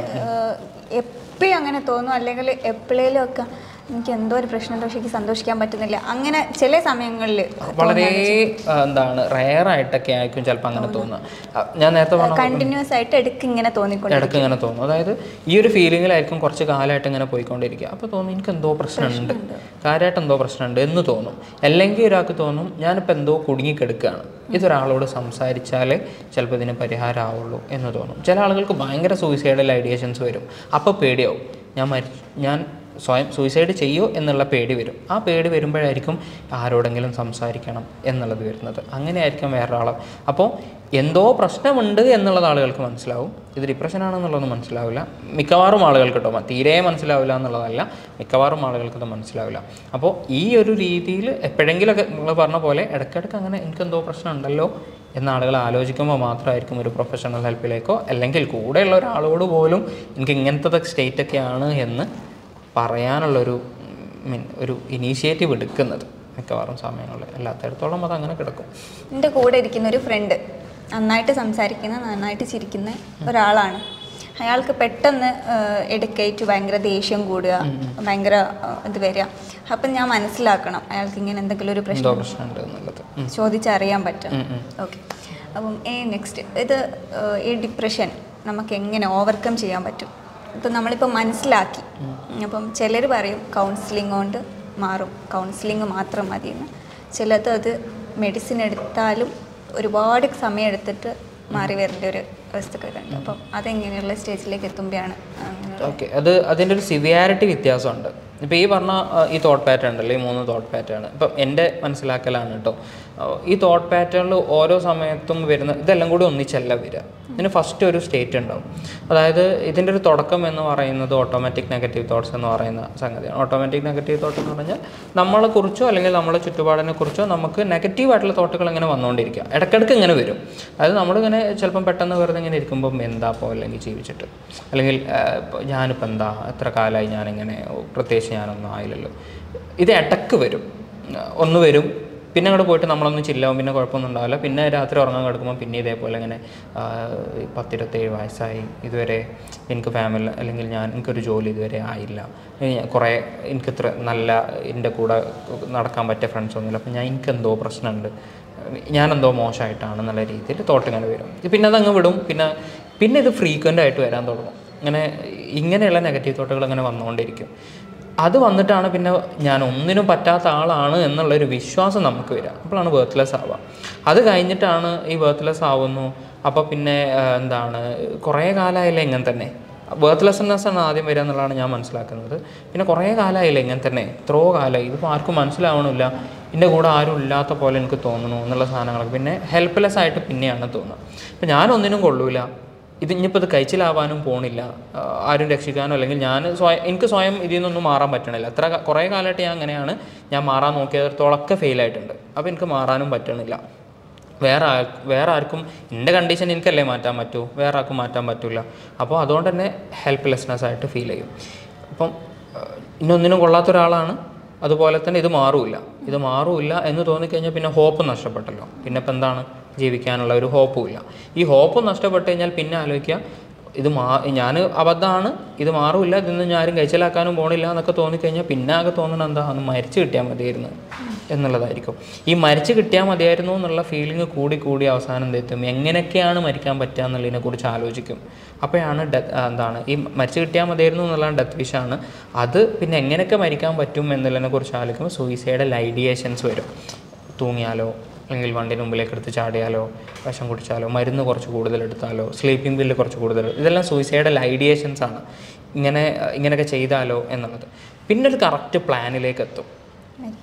[SPEAKER 1] എപ്പോഴും അങ്ങനെ തോന്നും അല്ലെങ്കിൽ എപ്പോഴേലും ഒക്കെ എനിക്ക് എന്തോ ഒരു പ്രശ്നമുണ്ട് പക്ഷേ എനിക്ക് സന്തോഷിക്കാൻ പറ്റുന്നില്ല അങ്ങനെ ചില സമയങ്ങളിൽ
[SPEAKER 2] വളരെ ആ, എന്താണ് റെയർ ആയിട്ടൊക്കെ ആയിരിക്കും ചിലപ്പോൾ അങ്ങനെ തോന്നുക ആ, ഞാൻ നേരത്തെ പറഞ്ഞ
[SPEAKER 1] കണ്ടിന്യൂസ് ആയിട്ട് ഇടയ്ക്ക് ഇങ്ങനെ തോന്നിക്കൊണ്ട്
[SPEAKER 2] ഇടയ്ക്ക് ഇങ്ങനെ തോന്നും അതായത് ഈ ഒരു ഫീലിങ്ങിലായിരിക്കും കുറച്ച് കാലമായിട്ട് ഇങ്ങനെ പോയിക്കൊണ്ടിരിക്കുക അപ്പോൾ തോന്നും എനിക്ക് എന്തോ പ്രശ്നമുണ്ട് കാര്യമായിട്ട് എന്തോ പ്രശ്നമുണ്ട് എന്ന് തോന്നും അല്ലെങ്കിൽ ഒരാൾക്ക് തോന്നും ഞാനിപ്പോൾ എന്തോ കുടുങ്ങിക്കിടക്കുകയാണ് ഇതൊരാളോട് സംസാരിച്ചാലേ ചിലപ്പോൾ ഇതിന് പരിഹാരമാവുള്ളൂ എന്ന് തോന്നും ചില ആളുകൾക്ക് ഭയങ്കര സൂയിസൈഡൽ ഐഡിയേഷൻസ് വരും അപ്പോൾ പേടിയാവും ഞാൻ മരി ഞാൻ സ്വയം സൂയിസൈഡ് ചെയ്യോ എന്നുള്ള പേടി വരും ആ പേടി വരുമ്പോഴായിരിക്കും ആരോടെങ്കിലും സംസാരിക്കണം എന്നുള്ളത് വരുന്നത് അങ്ങനെയായിരിക്കും വേറൊരാൾ അപ്പോൾ എന്തോ പ്രശ്നമുണ്ട് എന്നുള്ളത് ആളുകൾക്ക് മനസ്സിലാവും ഇത് ഡിപ്രഷൻ ആണെന്നുള്ളത് മനസ്സിലാവില്ല മിക്കവാറും ആളുകൾക്ക് കേട്ടോ തീരെ മനസ്സിലാവില്ല എന്നുള്ളതല്ല മിക്കവാറും ആളുകൾക്ക് ഇത് മനസ്സിലാവില്ല അപ്പോൾ ഈ ഒരു രീതിയിൽ എപ്പോഴെങ്കിലുമൊക്കെ നിങ്ങൾ പറഞ്ഞ പോലെ ഇടയ്ക്കിടയ്ക്ക് അങ്ങനെ എനിക്കെന്തോ പ്രശ്നമുണ്ടല്ലോ എന്ന ആളുകൾ ആലോചിക്കുമ്പോൾ മാത്രമായിരിക്കും ഒരു പ്രൊഫഷണൽ ഹെൽപ്പിലേക്കോ അല്ലെങ്കിൽ കൂടെയുള്ള ഒരാളോട് പോലും എനിക്ക് ഇങ്ങനത്തെ സ്റ്റേറ്റ് ഒക്കെയാണ് എന്ന് പറയാനുള്ളൊരു മീൻ ഒരു ഇനീഷ്യേറ്റീവ് എടുക്കുന്നത് മിക്കവാറും സമയങ്ങളിൽ അല്ലാത്തടത്തോളം അത് അങ്ങനെ കിടക്കും
[SPEAKER 1] എൻ്റെ കൂടെ ഇരിക്കുന്ന ഒരു ഫ്രണ്ട് നന്നായിട്ട് സംസാരിക്കുന്ന നന്നായിട്ട് ചിരിക്കുന്ന ഒരാളാണ് അയാൾക്ക് പെട്ടെന്ന് എടുക്കേറ്റ് ഭയങ്കര ദേഷ്യം കൂടുക ഭയങ്കര ആ, ഇത് വരിക അപ്പം ഞാൻ മനസ്സിലാക്കണം അയാൾക്ക് ഇങ്ങനെ എന്തെങ്കിലും ഒരു പ്രശ്നം
[SPEAKER 2] എന്തോ പ്രശ്നമുണ്ട് എന്നുള്ളത് ഉം.
[SPEAKER 1] ചോദിച്ചറിയാൻ പറ്റും
[SPEAKER 2] ഉം, ഉം.
[SPEAKER 1] ഓക്കെ അപ്പം ഏ നെക്സ്റ്റ് ഇത് ഏഹ്, ഈ ഡിപ്രഷൻ നമുക്ക് എങ്ങനെ ഓവർകം ചെയ്യാൻ പറ്റും ഇപ്പം നമ്മളിപ്പോൾ മനസ്സിലാക്കി അപ്പം ചിലർ പറയും കൗൺസിലിംഗ് കൊണ്ട് മാറും കൗൺസിലിംഗ് മാത്രം മതിയെന്ന് ചിലത് അത് മെഡിസിൻ എടുത്താലും ഒരുപാട് സമയം എടുത്തിട്ട് മാറി വരേണ്ട ഒരു അവസ്ഥയൊക്കെ ഉണ്ട് അപ്പം അതെങ്ങനെയുള്ള സ്റ്റേജിലേക്ക് എത്തുമ്പോഴാണ് അങ്ങനെ
[SPEAKER 2] ഓക്കെ അത് അതിൻ്റെ ഒരു സിവിയാരിറ്റി വ്യത്യാസമുണ്ട് ഇപ്പോൾ ഈ പറഞ്ഞ ആ, ഈ തോട്ട് പാറ്റേൺ ഉണ്ടല്ലോ ഈ മൂന്ന് തോട്ട് പാറ്റേൺ ഇപ്പം എൻ്റെ മനസ്സിലാക്കലാണ് കേട്ടോ ആ, ഈ തോട്ട് പാറ്റേണിൽ ഓരോ സമയത്തും വരുന്ന ഇതെല്ലാം കൂടി ഒന്നിച്ചല്ല വരിക ഇതിന് ഫസ്റ്റ് ഒരു സ്റ്റേറ്റ് ഉണ്ടാവും അതായത് ഇതിൻ്റെ ഒരു തുടക്കം എന്ന് പറയുന്നത് ഓട്ടോമാറ്റിക് നെഗറ്റീവ് തോട്ട്സ് എന്ന് പറയുന്ന സംഗതിയാണ് ഓട്ടോമാറ്റിക് നെഗറ്റീവ് തോട്ട് എന്ന് പറഞ്ഞാൽ നമ്മളെ കുറിച്ചോ അല്ലെങ്കിൽ നമ്മുടെ ചുറ്റുപാടിനെ കുറിച്ചോ നമുക്ക് നെഗറ്റീവായിട്ടുള്ള തോട്ടുകൾ ഇങ്ങനെ വന്നുകൊണ്ടിരിക്കുക ഇടയ്ക്കിടയ്ക്ക് ഇങ്ങനെ വരും അതായത് നമ്മളിങ്ങനെ ചിലപ്പം പെട്ടെന്ന് വെറുതെ ഇങ്ങനെ ഇരിക്കുമ്പം എന്താ അപ്പോൾ അല്ലെങ്കിൽ ജീവിച്ചിട്ട് അല്ലെങ്കിൽ ആ, ഇപ്പൊ ഞാനിപ്പോൾ എന്താ എത്ര കാലമായി ഞാനിങ്ങനെ ഓ, പ്രത്യേകിച്ച് ഞാനൊന്നും ആയില്ലല്ലോ ഇത് ഇടയ്ക്ക് വരും ആ, ഒന്ന് വരും പിന്നെ അങ്ങോട്ട് പോയിട്ട് നമ്മളൊന്നും ചില്ലാവും പിന്നെ കുഴപ്പമൊന്നും ഉണ്ടാവില്ല പിന്നെ രാത്രി ഉറങ്ങാൻ കിടക്കുമ്പോൾ പിന്നെ ഇതേപോലെ ഇങ്ങനെ ആ, പത്തിരുപത്തേഴ് വയസ്സായി ഇതുവരെ എനിക്ക് ഫാമിലി അല്ലെങ്കിൽ ഞാൻ എനിക്കൊരു ജോലി ഇതുവരെ ആയില്ല ഇനി ഞാൻ കുറേ എനിക്കിത്ര നല്ല എൻ്റെ കൂടെ നടക്കാൻ പറ്റിയ ഫ്രണ്ട്സ് ഒന്നുമില്ല അപ്പം ഞാൻ എനിക്കെന്തോ പ്രശ്നമുണ്ട് ഞാനെന്തോ മോശമായിട്ടാണെന്നുള്ള രീതിയിൽ തോട്ട് ഇങ്ങനെ വരും പിന്നെ അതങ്ങ് വിടും പിന്നെ പിന്നെ ഇത് ഫ്രീക്വൻ്റ് ആയിട്ട് വരാൻ തുടങ്ങും ഇങ്ങനെ ഇങ്ങനെയുള്ള നെഗറ്റീവ് തോട്ടുകൾ ഇങ്ങനെ വന്നുകൊണ്ടിരിക്കും അത് വന്നിട്ടാണ് പിന്നെ ഞാൻ ഒന്നിനും പറ്റാത്ത ആളാണ് എന്നുള്ളൊരു വിശ്വാസം നമുക്ക് വരിക അപ്പോഴാണ് വേർത്ത്ലെസ് ആവുക അത് കഴിഞ്ഞിട്ടാണ് ഈ വേർത്ത്ലെസ് ആവുന്നു അപ്പോൾ പിന്നെ ആ, എന്താണ് കുറേ കാലമായില്ലേ ഇങ്ങനെ തന്നെ വേർത്ത്ലെസ്നെസ് ആണ് ആദ്യം വരിക എന്നുള്ളതാണ് ഞാൻ മനസ്സിലാക്കുന്നത് പിന്നെ കുറേ കാലമായില്ലേ ഇങ്ങനെ തന്നെ എത്രയോ കാലമായി ഇതിപ്പോൾ ആർക്കും മനസ്സിലാവണില്ല എൻ്റെ കൂടെ ആരും ഇല്ലാത്ത പോലെ എനിക്ക് തോന്നുന്നു എന്നുള്ള സാധനങ്ങളൊക്കെ പിന്നെ ഹെൽപ്ലെസ് ആയിട്ട് പിന്നെയാണ് തോന്നുക അപ്പം ഞാനൊന്നിനും കൊള്ളൂല ഇത് ഇനിയിപ്പോൾ ഇത് കഴിച്ചിലാവാനും പോണില്ല ആ, ആരും രക്ഷിക്കാനോ അല്ലെങ്കിൽ ഞാൻ സ്വയം എനിക്ക് സ്വയം ഇതിൽ നിന്നൊന്നും മാറാൻ പറ്റണില്ല എത്ര ക- കുറേ കാലമായിട്ട് ഞാൻ അങ്ങനെയാണ് ഞാൻ മാറാൻ നോക്കിയതിടത്തോളമൊക്കെ ഫെയിലായിട്ടുണ്ട് അപ്പോൾ എനിക്ക് മാറാനും പറ്റണില്ല വേറെ ആൾ വേറെ ആർക്കും എൻ്റെ കണ്ടീഷൻ എനിക്കല്ലേ മാറ്റാൻ പറ്റൂ വേറെ ആർക്കും മാറ്റാൻ പറ്റില്ല അപ്പോൾ അതുകൊണ്ട് തന്നെ ഹെൽപ്ലെസ്നെസ് ആയിട്ട് ഫീൽ ചെയ്യും അപ്പം ഏഹ്, ഇന്നൊന്നിനും കൊള്ളാത്ത ഒരാളാണ് അതുപോലെ തന്നെ ഇത് മാറൂല ഇത് മാറൂല എന്ന് തോന്നിക്കഴിഞ്ഞാൽ പിന്നെ ഹോപ്പ് നഷ്ടപ്പെട്ടല്ലോ പിന്നെ ഇപ്പം എന്താണ് ജീവിക്കാനുള്ള ഒരു ഹോപ്പും ഇല്ല ഈ ഹോപ്പ് നഷ്ടപ്പെട്ട് കഴിഞ്ഞാൽ പിന്നെ ആലോചിക്കുക ഇത് മാ ഞാൻ അബദ്ധമാണ് ഇത് മാറില്ല ഇതൊന്നും ഞാൻ ആരും കഴിച്ചിലാക്കാനും പോണില്ല എന്നൊക്കെ തോന്നിക്കഴിഞ്ഞാൽ പിന്നെ ആകെ തോന്നണത് എന്താ അന്ന് മരിച്ചു കിട്ടിയാൽ മതിയായിരുന്നു എന്നുള്ളതായിരിക്കും ഈ മരിച്ചു കിട്ടിയാൽ മതിയായിരുന്നു എന്നുള്ള ഫീലിംഗ് കൂടി കൂടി അവസാനം എന്തെത്തും എങ്ങനെയൊക്കെയാണ് മരിക്കാൻ പറ്റുക എന്നുള്ളതിനെ കുറിച്ച് ആലോചിക്കും അപ്പോഴാണ് ഡെത്ത് എന്താണ് ഈ മരിച്ചു കിട്ടിയാൽ മതിയായിരുന്നു എന്നുള്ള ഡെത്ത് വിഷാണ് അത് പിന്നെ എങ്ങനെയൊക്കെ മരിക്കാൻ പറ്റും എന്നുള്ളതിനെ കുറിച്ച് ആലോചിക്കുമ്പോൾ സൂയിസൈഡൽ ഐഡിയേഷൻസ് വരും തൂങ്ങിയാലോ അല്ലെങ്കിൽ വണ്ടിൻ്റെ മുമ്പിലേക്ക് എടുത്ത് ചാടിയാലോ വിഷം കുടിച്ചാലോ മരുന്ന് കുറച്ച് കൂടുതൽ എടുത്താലോ സ്ലീപ്പിംഗ് ബില്ല് കുറച്ച് കൂടുതൽ ഇതെല്ലാം സൂയിസൈഡൽ ഐഡിയേഷൻസ് ആണ് ഇങ്ങനെ ഇങ്ങനെയൊക്കെ ചെയ്താലോ എന്നുള്ളത് പിന്നെ ഒരു കറക്റ്റ് പ്ലാനിലേക്ക് എത്തും
[SPEAKER 1] മരിക്കാം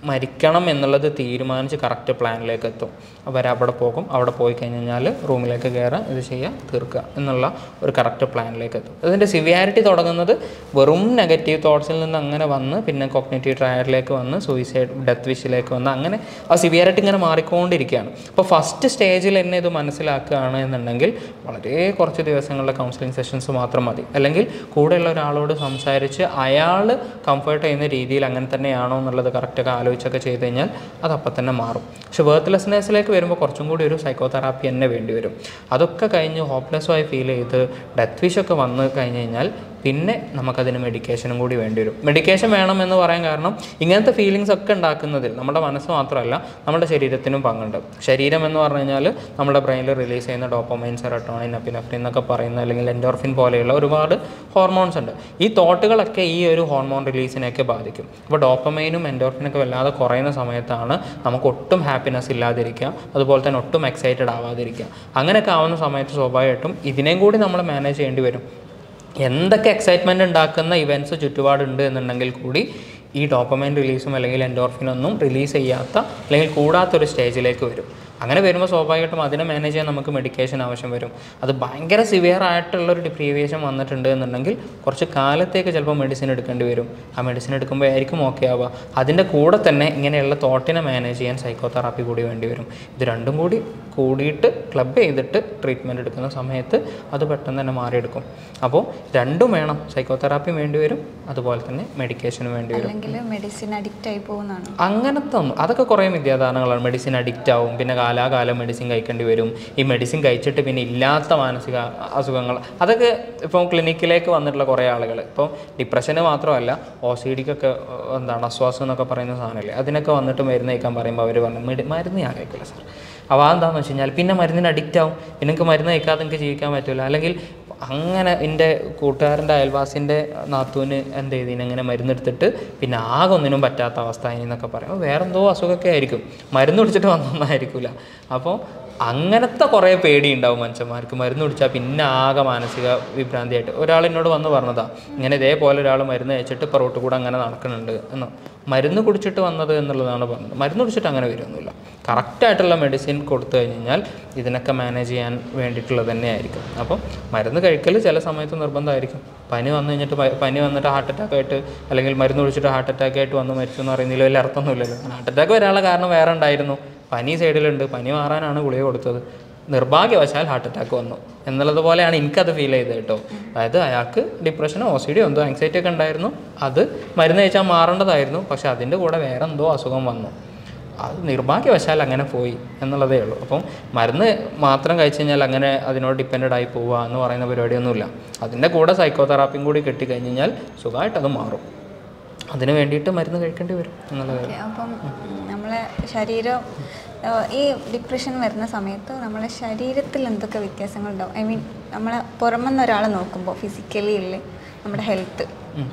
[SPEAKER 2] മരിക്കണം എന്നുള്ളത് തീരുമാനിച്ച് കറക്റ്റ് പ്ലാനിലേക്ക് എത്തും അവർ അവിടെ പോകും അവിടെ പോയി കഴിഞ്ഞ് കഴിഞ്ഞാൽ റൂമിലേക്ക് കയറുക ഇത് ചെയ്യുക തീർക്കുക എന്നുള്ള ഒരു കറക്റ്റ് പ്ലാനിലേക്ക് എത്തും അതിൻ്റെ സിവിയാരിറ്റി തുടങ്ങുന്നത് വെറും നെഗറ്റീവ് തോട്ട്സിൽ നിന്ന് അങ്ങനെ വന്ന് പിന്നെ കോഗ്നേറ്റീവ് ട്രയറിലേക്ക് വന്ന് സൂയിസൈഡ് ഡെത്ത് വിഷിലേക്ക് വന്ന് അങ്ങനെ ആ സിവിയാരിറ്റി ഇങ്ങനെ മാറിക്കൊണ്ടിരിക്കുകയാണ് അപ്പോൾ ഫസ്റ്റ് സ്റ്റേജിൽ എന്നെ ഇത് മനസ്സിലാക്കുകയാണ് എന്നുണ്ടെങ്കിൽ വളരെ കുറച്ച് ദിവസങ്ങളുടെ കൗൺസിലിംഗ് സെഷൻസ് മാത്രം മതി അല്ലെങ്കിൽ കൂടെയുള്ള ഒരാളോട് സംസാരിച്ച് അയാൾ കംഫർട്ട് ചെയ്യുന്ന രീതിയിൽ അങ്ങനെ തന്നെയാണോ എന്നുള്ളത് കറക്റ്റൊക്കെ ആലോചിച്ചൊക്കെ ചെയ്ത് കഴിഞ്ഞാൽ അത് അപ്പം തന്നെ മാറും പക്ഷെ വേർത്ത്ലെസ്നെസ്സിലേക്ക് വരുമ്പോൾ കുറച്ചും കൂടി ഒരു സൈക്കോതെറാപ്പി തന്നെ വേണ്ടി വരും അതൊക്കെ കഴിഞ്ഞ് ഹോപ്പ്ലെസ്സായി ഫീൽ ചെയ്ത് ഡെത്ത് വിഷൊക്കെ വന്ന് കഴിഞ്ഞ് കഴിഞ്ഞാൽ പിന്നെ നമുക്കതിന് മെഡിക്കേഷനും കൂടി വേണ്ടി വരും മെഡിക്കേഷൻ വേണം എന്ന് പറയാൻ കാരണം ഇങ്ങനത്തെ ഫീലിങ്സ് ഒക്കെ ഉണ്ടാക്കുന്നതിൽ നമ്മുടെ മനസ്സ് മാത്രമല്ല നമ്മുടെ ശരീരത്തിനും പങ്കുണ്ട് ശരീരം എന്ന് പറഞ്ഞു കഴിഞ്ഞാൽ നമ്മുടെ ബ്രെയിനിൽ റിലീസ് ചെയ്യുന്ന ഡോപ്പമൈൻ സെറട്ടോണിൻ അപ്പിനഫ്രിൻ എന്നൊക്കെ പറയുന്ന അല്ലെങ്കിൽ എൻഡോർഫിൻ പോലെയുള്ള ഒരുപാട് ഹോർമോൺസ് ഉണ്ട് ഈ തോട്ടുകളൊക്കെ ഈ ഒരു ഹോർമോൺ റിലീസിനെയൊക്കെ ബാധിക്കും അപ്പോൾ ഡോപ്പമൈനും എൻഡോർഫിനൊക്കെ വല്ലാതെ കുറയുന്ന സമയത്താണ് നമുക്ക് ഒട്ടും ഹാപ്പിനെസ് ഇല്ലാതിരിക്കുക അതുപോലെ തന്നെ ഒട്ടും എക്സൈറ്റഡ് ആവാതിരിക്കുക അങ്ങനെയൊക്കെ ആവുന്ന സമയത്ത് സ്വാഭാവികമായിട്ടും ഇതിനെയും കൂടി നമ്മൾ മാനേജ് ചെയ്യേണ്ടി വരും എന്തൊക്കെ എക്സൈറ്റ്മെൻ്റ് ഉണ്ടാക്കുന്ന ഇവൻറ്റ്സ് ചുറ്റുപാടുണ്ട് എന്നുണ്ടെങ്കിൽ കൂടി ഈ ഡോപ്പമൈൻ റിലീസും അല്ലെങ്കിൽ എൻഡോർഫിനൊന്നും റിലീസ് ചെയ്യാത്ത അല്ലെങ്കിൽ കൂടാത്തൊരു സ്റ്റേജിലേക്ക് വരും അങ്ങനെ വരുമ്പോൾ സ്വാഭാവികമായിട്ടും അതിനെ മാനേജ് ചെയ്യാൻ നമുക്ക് മെഡിക്കേഷൻ ആവശ്യം വരും അത് ഭയങ്കര സിവിയർ ആയിട്ടുള്ളൊരു ഡിപ്രീവിയേഷൻ വന്നിട്ടുണ്ട് എന്നുണ്ടെങ്കിൽ കുറച്ച് കാലത്തേക്ക് ചിലപ്പോൾ മെഡിസിൻ എടുക്കേണ്ടി വരും ആ മെഡിസിൻ എടുക്കുമ്പോൾ ആയിരിക്കും ഓക്കെ ആവുക അതിൻ്റെ കൂടെ തന്നെ ഇങ്ങനെയുള്ള തോട്ടിനെ മാനേജ് ചെയ്യാൻ സൈക്കോതെറാപ്പി കൂടി വേണ്ടി വരും ഇത് രണ്ടും കൂടി കൂടിയിട്ട് ക്ലബ് ചെയ്തിട്ട് ട്രീറ്റ്മെൻറ്റ് എടുക്കുന്ന സമയത്ത് അത് പെട്ടെന്ന് തന്നെ മാറിയെടുക്കും അപ്പോൾ രണ്ടും വേണം സൈക്കോതെറാപ്പി വേണ്ടി വരും അതുപോലെ തന്നെ മെഡിക്കേഷനും വേണ്ടി വരും
[SPEAKER 1] അല്ലെങ്കിൽ മെഡിസിൻ അഡിക്റ്റ് ആയി പോകുന്നതാണ്
[SPEAKER 2] അങ്ങനത്തെ ഒന്നും അതൊക്കെ കുറേ വിദ്യാധാരണങ്ങളാണ് മെഡിസിൻ അഡിക്റ്റ് ആവും പിന്നെ കാലാകാലം മെഡിസിൻ കഴിക്കേണ്ടി വരും ഈ മെഡിസിൻ കഴിച്ചിട്ട് പിന്നെ ഇല്ലാത്ത മാനസിക അസുഖങ്ങൾ അതൊക്കെ ഇപ്പോൾ ക്ലിനിക്കിലേക്ക് വന്നിട്ടുള്ള കുറേ ആളുകൾ ഇപ്പോൾ ഡിപ്രഷന് മാത്രമല്ല ഒ സി ഡിക്കൊക്കെ എന്താണ് അസ്വാസം എന്നൊക്കെ പറയുന്ന സാധനമല്ലേ അതിനൊക്കെ വന്നിട്ട് മരുന്ന് കഴിക്കാൻ പറയുമ്പോൾ അവർ പറഞ്ഞു "മെഡി മരുന്ന് ഞാൻ കഴിക്കില്ല സാർ അപ്പോൾ അതെന്താണെന്ന് വെച്ച് കഴിഞ്ഞാൽ പിന്നെ മരുന്നിന് അഡിക്റ്റ് ആവും പിന്നെ എനിക്ക് മരുന്ന് കഴിക്കാതെ എനിക്ക് ജീവിക്കാൻ പറ്റില്ല അല്ലെങ്കിൽ അങ്ങനെ എൻ്റെ കൂട്ടുകാരൻ്റെ അയൽവാസിൻ്റെ നാത്തൂന് എന്ത് ചെയ്തു ഇങ്ങനെ മരുന്നെടുത്തിട്ട് പിന്നെ ആകെ ഒന്നിനും പറ്റാത്ത അവസ്ഥ എന്നൊക്കെ പറയും വേറെന്തോ അസുഖമൊക്കെ ആയിരിക്കും മരുന്ന് കുടിച്ചിട്ട് വന്നൊന്നായിരിക്കില്ല അപ്പോൾ അങ്ങനത്തെ കുറേ പേടി ഉണ്ടാവും മനുഷ്യന്മാർക്ക് മരുന്ന് കുടിച്ചാൽ പിന്നെ ആകെ മാനസിക വിഭ്രാന്തിയായിട്ട് ഒരാൾ എന്നോട് വന്ന് പറഞ്ഞതാ ഇങ്ങനെ ഇതേപോലെ ഒരാൾ മരുന്ന് കഴിച്ചിട്ട് ഇപ്പോൾ റോട്ടിൽ കൂടെ അങ്ങനെ നടക്കുന്നുണ്ട് എന്ന് മരുന്ന് കുടിച്ചിട്ട് വന്നത് എന്നുള്ളതാണ് പറഞ്ഞത് മരുന്ന് കുടിച്ചിട്ട് അങ്ങനെ വരുമൊന്നുമില്ല കറക്റ്റായിട്ടുള്ള മെഡിസിൻ കൊടുത്തു കഴിഞ്ഞാൽ ഇതിനൊക്കെ മാനേജ് ചെയ്യാൻ വേണ്ടിയിട്ടുള്ളത് തന്നെയായിരിക്കും അപ്പം മരുന്ന് കഴിക്കൽ ചില സമയത്ത് നിർബന്ധമായിരിക്കും പനി വന്നു കഴിഞ്ഞിട്ട് പ- പനി വന്നിട്ട് ഹാർട്ട് അറ്റാക്ക് ആയിട്ട് അല്ലെങ്കിൽ മരുന്ന് കുടിച്ചിട്ട് ഹാർട്ട് അറ്റാക്ക് ആയിട്ട് വന്ന് മരിച്ചു എന്ന് പറയുന്നതിൽ വലിയ അർത്ഥമൊന്നുമില്ലല്ലോ ഹാർട്ട് അറ്റാക്ക് വരാനുള്ള കാരണം വേറെ ഉണ്ടായിരുന്നു പനി സൈഡിലുണ്ട് പനി മാറാനാണ് ഗുളിക കൊടുത്തത് നിർഭാഗ്യവശാൽ ഹാർട്ട് അറ്റാക്ക് വന്നു എന്നുള്ളത് പോലെയാണ് എനിക്കത് ഫീൽ ചെയ്തത് കേട്ടോ അതായത് അയാൾക്ക് ഡിപ്രഷനോ ഒ സി ഡിയോ എന്തോ ആങ്സൈറ്റി ഒക്കെ ഉണ്ടായിരുന്നു അത് മരുന്ന് കഴിച്ചാൽ മാറേണ്ടതായിരുന്നു പക്ഷെ അതിൻ്റെ കൂടെ വേറെ എന്തോ അസുഖം വന്നു അത് നിർഭാഗ്യവശാൽ അങ്ങനെ പോയി എന്നുള്ളതേ ഉള്ളൂ അപ്പം മരുന്ന് മാത്രം കഴിച്ചു കഴിഞ്ഞാൽ അങ്ങനെ അതിനോട് ഡിപ്പെൻഡ് ആയി പോവുക എന്ന് പറയുന്ന പരിപാടിയൊന്നുമില്ല അതിൻ്റെ കൂടെ സൈക്കോതെറാപ്പിയും കൂടി കിട്ടിക്കഴിഞ്ഞ് കഴിഞ്ഞാൽ സുഖമായിട്ട് അത് മാറും അതിന് വേണ്ടിയിട്ട് മരുന്ന് കഴിക്കേണ്ടി വരും എന്നുള്ളതേ ഉള്ളൂ
[SPEAKER 1] ഓക്കെ അപ്പം ഉം, നമ്മളെ ശരീരം ആ, ഈ ഡിപ്രഷൻ വരുന്ന സമയത്ത് നമ്മളെ ശരീരത്തിൽ എന്തൊക്കെ വ്യത്യാസങ്ങളുണ്ടാവും ഐ മീൻ നമ്മളെ പുറമെന്ന് ഒരാൾ നോക്കുമ്പോൾ ഫിസിക്കലി ഇല്ലേ നമ്മുടെ ഹെൽത്ത്
[SPEAKER 2] ഉം.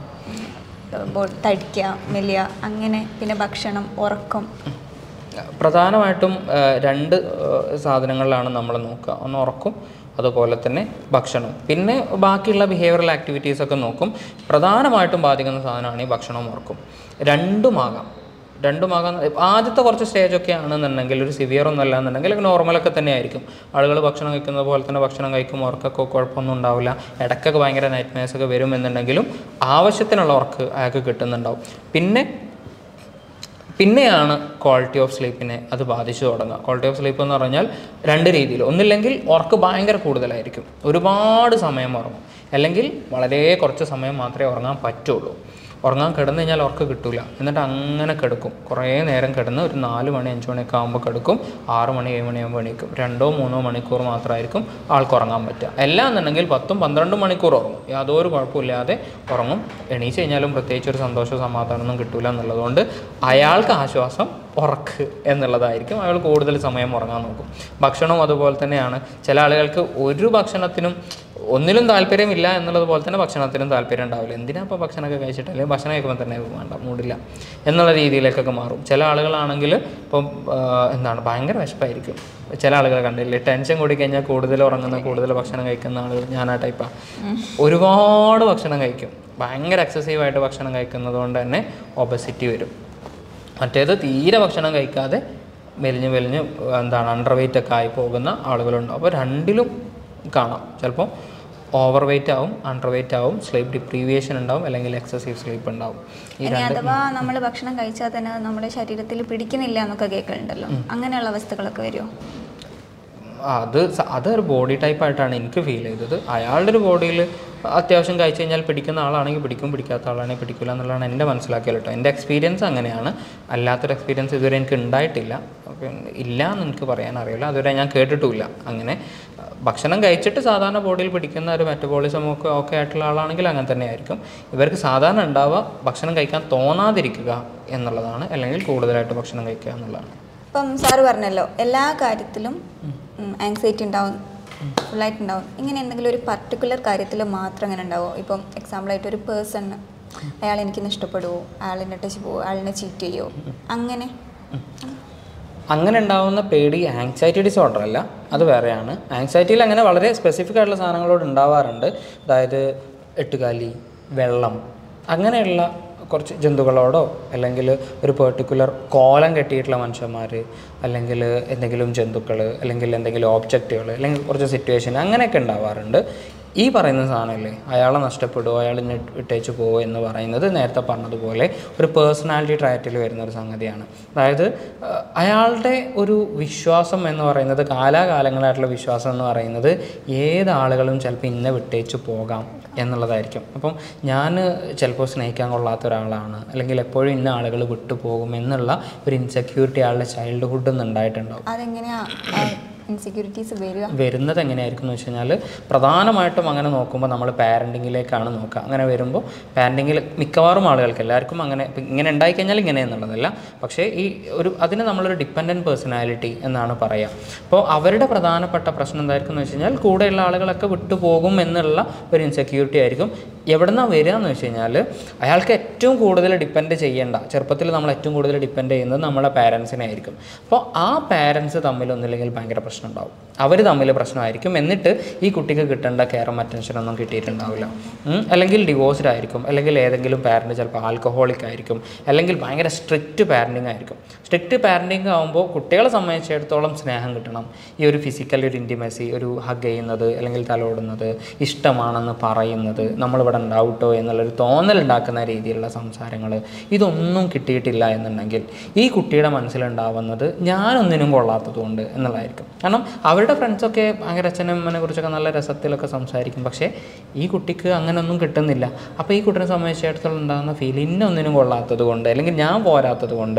[SPEAKER 1] തടിക്കുക മെലിയ അങ്ങനെ പിന്നെ ഭക്ഷണം ഉറക്കം
[SPEAKER 2] പ്രധാനമായിട്ടും ആ, രണ്ട് ആ, സാധനങ്ങളിലാണ് നമ്മൾ നോക്കുക ഒന്ന് ഉറക്കും അതുപോലെ തന്നെ ഭക്ഷണവും പിന്നെ ബാക്കിയുള്ള ബിഹേവിയറൽ ആക്ടിവിറ്റീസ് ഒക്കെ നോക്കും പ്രധാനമായിട്ടും ബാധിക്കുന്ന സാധനമാണ് ഈ ഭക്ഷണവും ഉറക്കും രണ്ടുമാകാം രണ്ടുമാകാൻ ആദ്യത്തെ കുറച്ച് സ്റ്റേജൊക്കെ ആണെന്നുണ്ടെങ്കിൽ ഒരു സിവിയർ ഒന്നും അല്ല എന്നുണ്ടെങ്കിൽ നോർമലൊക്കെ തന്നെ ആയിരിക്കും ആളുകൾ ഭക്ഷണം കഴിക്കുന്നത് പോലെ തന്നെ ഭക്ഷണം കഴിക്കും ഉറക്കൊക്കെ കുഴപ്പമൊന്നും ഉണ്ടാവില്ല ഇടയ്ക്കൊക്കെ ഭയങ്കര നൈറ്റ്മേഴ്സ് ഒക്കെ വരും എന്നുണ്ടെങ്കിലും ആവശ്യത്തിനുള്ള ഉറക്ക് അയാൾക്ക് കിട്ടുന്നുണ്ടാവും പിന്നെ പിന്നെയാണ് ക്വാളിറ്റി ഓഫ് സ്ലീപ്പിനെ അത് ബാധിച്ചു തുടങ്ങുക ക്വാളിറ്റി ഓഫ് സ്ലീപ്പ് എന്ന് പറഞ്ഞാൽ രണ്ട് രീതിയിൽ ഒന്നില്ലെങ്കിൽ ഉറക്ക് ഭയങ്കര കൂടുതലായിരിക്കും ഒരുപാട് സമയം ഉറങ്ങും അല്ലെങ്കിൽ വളരെ കുറച്ച് സമയം മാത്രമേ ഉറങ്ങാൻ പറ്റുള്ളൂ ഉറങ്ങാൻ കിടന്നു കഴിഞ്ഞാൽ ഉറക്ക് കിട്ടില്ല എന്നിട്ട് അങ്ങനെ കിടക്കും കുറേ നേരം കിടന്ന് ഒരു നാല് മണി അഞ്ച് മണിയൊക്കെ ആകുമ്പോൾ കിടക്കും ആറ് മണി ഏഴ് മണിയാകുമ്പോൾ എണീക്കും രണ്ടോ മൂന്നോ മണിക്കൂർ മാത്രമായിരിക്കും ആൾക്ക് ഉറങ്ങാൻ പറ്റുക എല്ലാം എന്നുണ്ടെങ്കിൽ പത്തും പന്ത്രണ്ടും മണിക്കൂർ ഉറങ്ങും യാതൊരു കുഴപ്പമില്ലാതെ ഉറങ്ങും എണീച്ച് കഴിഞ്ഞാലും പ്രത്യേകിച്ച് ഒരു സന്തോഷവും സമാധാനമൊന്നും കിട്ടില്ല എന്നുള്ളതുകൊണ്ട് അയാൾക്ക് ആശ്വാസം ഉറക്ക് എന്നുള്ളതായിരിക്കും അയാൾ കൂടുതൽ സമയം ഉറങ്ങാൻ നോക്കും ഭക്ഷണവും അതുപോലെ തന്നെയാണ് ചില ആളുകൾക്ക് ഒരു ഭക്ഷണത്തിനും ഒന്നിലും താല്പര്യമില്ല എന്നുള്ളത് പോലെ തന്നെ ഭക്ഷണത്തിനും താല്പര്യം ഉണ്ടാവില്ല എന്തിനാ ഇപ്പോൾ ഭക്ഷണമൊക്കെ കഴിച്ചിട്ട് അല്ലെങ്കിൽ ഭക്ഷണം കഴിക്കുമ്പോൾ തന്നെ വേണ്ട മൂടില്ല എന്നുള്ള രീതിയിലേക്കൊക്കെ മാറും ചില ആളുകളാണെങ്കിൽ ഇപ്പം ആ, എന്താണ് ഭയങ്കര വിശപ്പായിരിക്കും ചില ആളുകളെ കണ്ടില്ലേ ടെൻഷൻ കൂടി കഴിഞ്ഞാൽ കൂടുതൽ ഉറങ്ങുന്ന കൂടുതൽ ഭക്ഷണം കഴിക്കുന്ന ആളുകൾ ഞാൻ ആ ടൈപ്പാണ് ഒരുപാട് ഭക്ഷണം കഴിക്കും ഭയങ്കര എക്സസീവായിട്ട് ഭക്ഷണം കഴിക്കുന്നത് കൊണ്ട് തന്നെ ഒബസിറ്റി വരും മറ്റേത് തീരെ ഭക്ഷണം കഴിക്കാതെ മെലിഞ്ഞ് മെലിഞ്ഞ് എന്താണ് അണ്ടർ വെയിറ്റ് ഒക്കെ ആയി പോകുന്ന ആളുകളുണ്ട് അപ്പോൾ രണ്ടിലും കാണാം ചിലപ്പോൾ ഓവർ വെയിറ്റ് ആവും അണ്ടർ വെയിറ്റ് ആവും സ്ലീപ്പ് ഡിപ്രീവിയേഷൻ ഉണ്ടാവും അല്ലെങ്കിൽ എക്സസീവ് സ്ലീപ്പ് ഉണ്ടാവും ഈ
[SPEAKER 1] ഇനി അഥവാ നമ്മൾ ഭക്ഷണം കഴിച്ചാൽ തന്നെ അത് നമ്മുടെ ശരീരത്തിൽ പിടിക്കുന്നില്ല എന്നൊക്കെ കേൾക്കുന്നുണ്ടല്ലോ അങ്ങനെയുള്ള അവസ്ഥകളൊക്കെ വരുമോ
[SPEAKER 2] അത് സ- അതൊരു ബോഡി ടൈപ്പ് ആയിട്ടാണ് എനിക്ക് ഫീൽ ചെയ്തത് അയാളുടെ ഒരു ബോഡിയിൽ അത്യാവശ്യം കഴിച്ചു കഴിഞ്ഞാൽ പിടിക്കുന്ന ആളാണെങ്കിൽ പിടിക്കും പിടിക്കാത്ത ആളാണെങ്കിൽ പിടിക്കില്ല എന്നുള്ളതാണ് എൻ്റെ മനസ്സിലാക്കിയത് കേട്ടോ എൻ്റെ എക്സ്പീരിയൻസ് അങ്ങനെയാണ് അല്ലാത്തൊരു എക്സ്പീരിയൻസ് ഇതുവരെ എനിക്ക് ഉണ്ടായിട്ടില്ല അപ്പം ഇല്ല എന്ന് എനിക്ക് പറയാൻ അറിയില്ല അതുവരെ ഞാൻ കേട്ടിട്ടുമില്ല അങ്ങനെ അഹ് ഭക്ഷണം കഴിച്ചിട്ട് സാധാരണ ബോഡിയിൽ പിടിക്കുന്ന ഒരു മെറ്റബോളിസം ഒക്കെ ഓക്കെ ആയിട്ടുള്ള ആളാണെങ്കിൽ അങ്ങനെ തന്നെ ആയിരിക്കും ഇവർക്ക് സാധാരണ ഉണ്ടാവുക ഭക്ഷണം കഴിക്കാൻ തോന്നാതിരിക്കുക എന്നുള്ളതാണ് അല്ലെങ്കിൽ കൂടുതലായിട്ട് ഭക്ഷണം കഴിക്കുക എന്നുള്ളതാണ്
[SPEAKER 1] ഇപ്പം സാറ് പറഞ്ഞല്ലോ എല്ലാ കാര്യത്തിലും ആങ്സൈറ്റി ഉണ്ടാവും ഫുള്ളായിട്ട് ഉണ്ടാവും ഇങ്ങനെ എന്തെങ്കിലും ഒരു പർട്ടിക്കുലർ കാര്യത്തിൽ മാത്രം അങ്ങനെ ഉണ്ടാവുമോ ഇപ്പം എക്സാമ്പിളായിട്ട് ഒരു പേഴ്സൺ അയാൾ എനിക്കിന്ന് ഇഷ്ടപ്പെടുവോ അയാളിനെ ടച്ച് പോവോ അയാളിനെ ചീറ്റ് ചെയ്യുമോ അങ്ങനെ
[SPEAKER 2] അങ്ങനെ ഉണ്ടാവുന്ന പേടി ആങ്സൈറ്റി ഡിസോർഡർ അല്ല അത് വേറെയാണ് ആങ്സൈറ്റിയിൽ അങ്ങനെ വളരെ സ്പെസിഫിക് ആയിട്ടുള്ള സാധനങ്ങളോട് ഉണ്ടാവാറുണ്ട് അതായത് എട്ടുകാലി വെള്ളം അങ്ങനെയുള്ള കുറച്ച് ജന്തുക്കളോടോ അല്ലെങ്കിൽ ഒരു പെർട്ടിക്കുലർ കോലം കെട്ടിയിട്ടുള്ള മനുഷ്യന്മാർ അല്ലെങ്കിൽ എന്തെങ്കിലും ജന്തുക്കൾ അല്ലെങ്കിൽ എന്തെങ്കിലും ഓബ്ജക്റ്റുകൾ അല്ലെങ്കിൽ കുറച്ച് സിറ്റുവേഷൻ അങ്ങനെയൊക്കെ ഉണ്ടാവാറുണ്ട് ഈ പറയുന്ന സാധനമല്ലേ അയാളെ നഷ്ടപ്പെടുമോ അയാൾ ഇന്നെ ഇട്ടേച്ച് പോവോ എന്ന് പറയുന്നത് നേരത്തെ പറഞ്ഞതുപോലെ ഒരു പേഴ്സണാലിറ്റി ട്രാറ്റിൽ വരുന്ന ഒരു സംഗതിയാണ് അതായത് അഹ് അയാളുടെ ഒരു വിശ്വാസം എന്ന് പറയുന്നത് കാലാകാലങ്ങളായിട്ടുള്ള വിശ്വാസം എന്ന് പറയുന്നത് ഏത് ആളുകളും ചിലപ്പോൾ ഇന്നെ വിട്ടേച്ച് പോകാം എന്നുള്ളതായിരിക്കും അപ്പം ഞാൻ ചിലപ്പോൾ സ്നേഹിക്കാൻ കൊള്ളാത്ത ഒരാളാണ് അല്ലെങ്കിൽ എപ്പോഴും ഇന്ന ആളുകൾ വിട്ടു പോകും എന്നുള്ള ഒരു ഇൻസെക്യൂരിറ്റി ആളുടെ ചൈൽഡ്ഹുഡിൽ നിന്ന് ഉണ്ടായിട്ടുണ്ടാവും
[SPEAKER 1] അതെങ്ങനെയാ ഇൻസെക്യൂരിറ്റീസ് വരിക
[SPEAKER 2] വരുന്നത് എങ്ങനെയായിരിക്കും എന്ന് വെച്ച് കഴിഞ്ഞാൽ പ്രധാനമായിട്ടും അങ്ങനെ നോക്കുമ്പോൾ നമ്മൾ പാരൻറ്റിങ്ങിലേക്കാണ് നോക്കുക അങ്ങനെ വരുമ്പോൾ പാരൻറ്റിങ്ങിൽ മിക്കവാറും ആളുകൾക്ക് എല്ലാവർക്കും അങ്ങനെ ഇപ്പം ഇങ്ങനെ ഉണ്ടായിക്കഴിഞ്ഞാൽ ഇങ്ങനെ എന്നുള്ളതല്ല പക്ഷേ ഈ ഒരു അതിന് നമ്മളൊരു ഡിപ്പെൻഡൻറ്റ് പേഴ്സണാലിറ്റി എന്നാണ് പറയുക അപ്പോൾ അവരുടെ പ്രധാനപ്പെട്ട പ്രശ്നം എന്തായിരിക്കും എന്ന് വെച്ച് കഴിഞ്ഞാൽ കൂടെയുള്ള ആളുകളൊക്കെ വിട്ടുപോകും എന്നുള്ള ഒരു ഇൻസെക്യൂരിറ്റി ആയിരിക്കും എവിടെ നിന്നാണ് വരിക എന്ന് വെച്ച് കഴിഞ്ഞാൽ അയാൾക്ക് ഏറ്റവും കൂടുതൽ ഡിപ്പെൻഡ് ചെയ്യേണ്ട ചെറുപ്പത്തിൽ നമ്മൾ ഏറ്റവും കൂടുതൽ ഡിപ്പെൻഡ് ചെയ്യുന്നത് നമ്മളെ പാരൻസിനെ ആയിരിക്കും അപ്പോൾ ആ പാരൻസ് തമ്മിൽ ഒന്നില്ലെങ്കിൽ ഭയങ്കര പ്രശ്നം ഉണ്ടാവും അവർ തമ്മിൽ പ്രശ്നമായിരിക്കും എന്നിട്ട് ഈ കുട്ടിക്ക് കിട്ടേണ്ട കെയറും അറ്റൻഷനൊന്നും കിട്ടിയിട്ടുണ്ടാവില്ല ഉം. അല്ലെങ്കിൽ ഡിവോഴ്സ്ഡ് ആയിരിക്കും അല്ലെങ്കിൽ ഏതെങ്കിലും പാരൻറ്റ് ചിലപ്പോൾ ആൽക്കഹോളിക് ആയിരിക്കും അല്ലെങ്കിൽ ഭയങ്കര സ്ട്രിക്റ്റ് പാരൻറ്റിങ് ആയിരിക്കും സ്ട്രിക്റ്റ് പാരൻറ്റിങ് ആകുമ്പോൾ കുട്ടികളെ സംബന്ധിച്ചിടത്തോളം സ്നേഹം കിട്ടണം ഈ ഒരു ഫിസിക്കൽ ഒരു ഇൻറ്റിമസി ഒരു ഹഗ് ചെയ്യുന്നത് അല്ലെങ്കിൽ തലോടുന്നത് ഇഷ്ടമാണെന്ന് പറയുന്നത് നമ്മളിവിടെ ഉണ്ടാവട്ടോ എന്നുള്ളൊരു തോന്നലുണ്ടാക്കുന്ന രീതിയിലുള്ള സംസാരങ്ങൾ ഇതൊന്നും കിട്ടിയിട്ടില്ല എന്നുണ്ടെങ്കിൽ ഈ കുട്ടിയുടെ മനസ്സിലുണ്ടാവുന്നത് ഞാനൊന്നിനും കൊള്ളാത്തതുകൊണ്ട് എന്നുള്ളതായിരിക്കും കാരണം അവരുടെ ഫ്രണ്ട്സൊക്കെ ഭയങ്കര അച്ഛനമ്മനെ കുറിച്ചൊക്കെ നല്ല രസത്തിലൊക്കെ സംസാരിക്കും പക്ഷേ ഈ കുട്ടിക്ക് അങ്ങനെയൊന്നും കിട്ടുന്നില്ല അപ്പോൾ ഈ കുട്ടിയെ സംബന്ധിച്ചിടത്തോളം ഉണ്ടാകുന്ന ഫീൽ ഇന്നൊന്നിനും കൊള്ളാത്തത് കൊണ്ട് അല്ലെങ്കിൽ ഞാൻ പോരാത്തത് കൊണ്ട്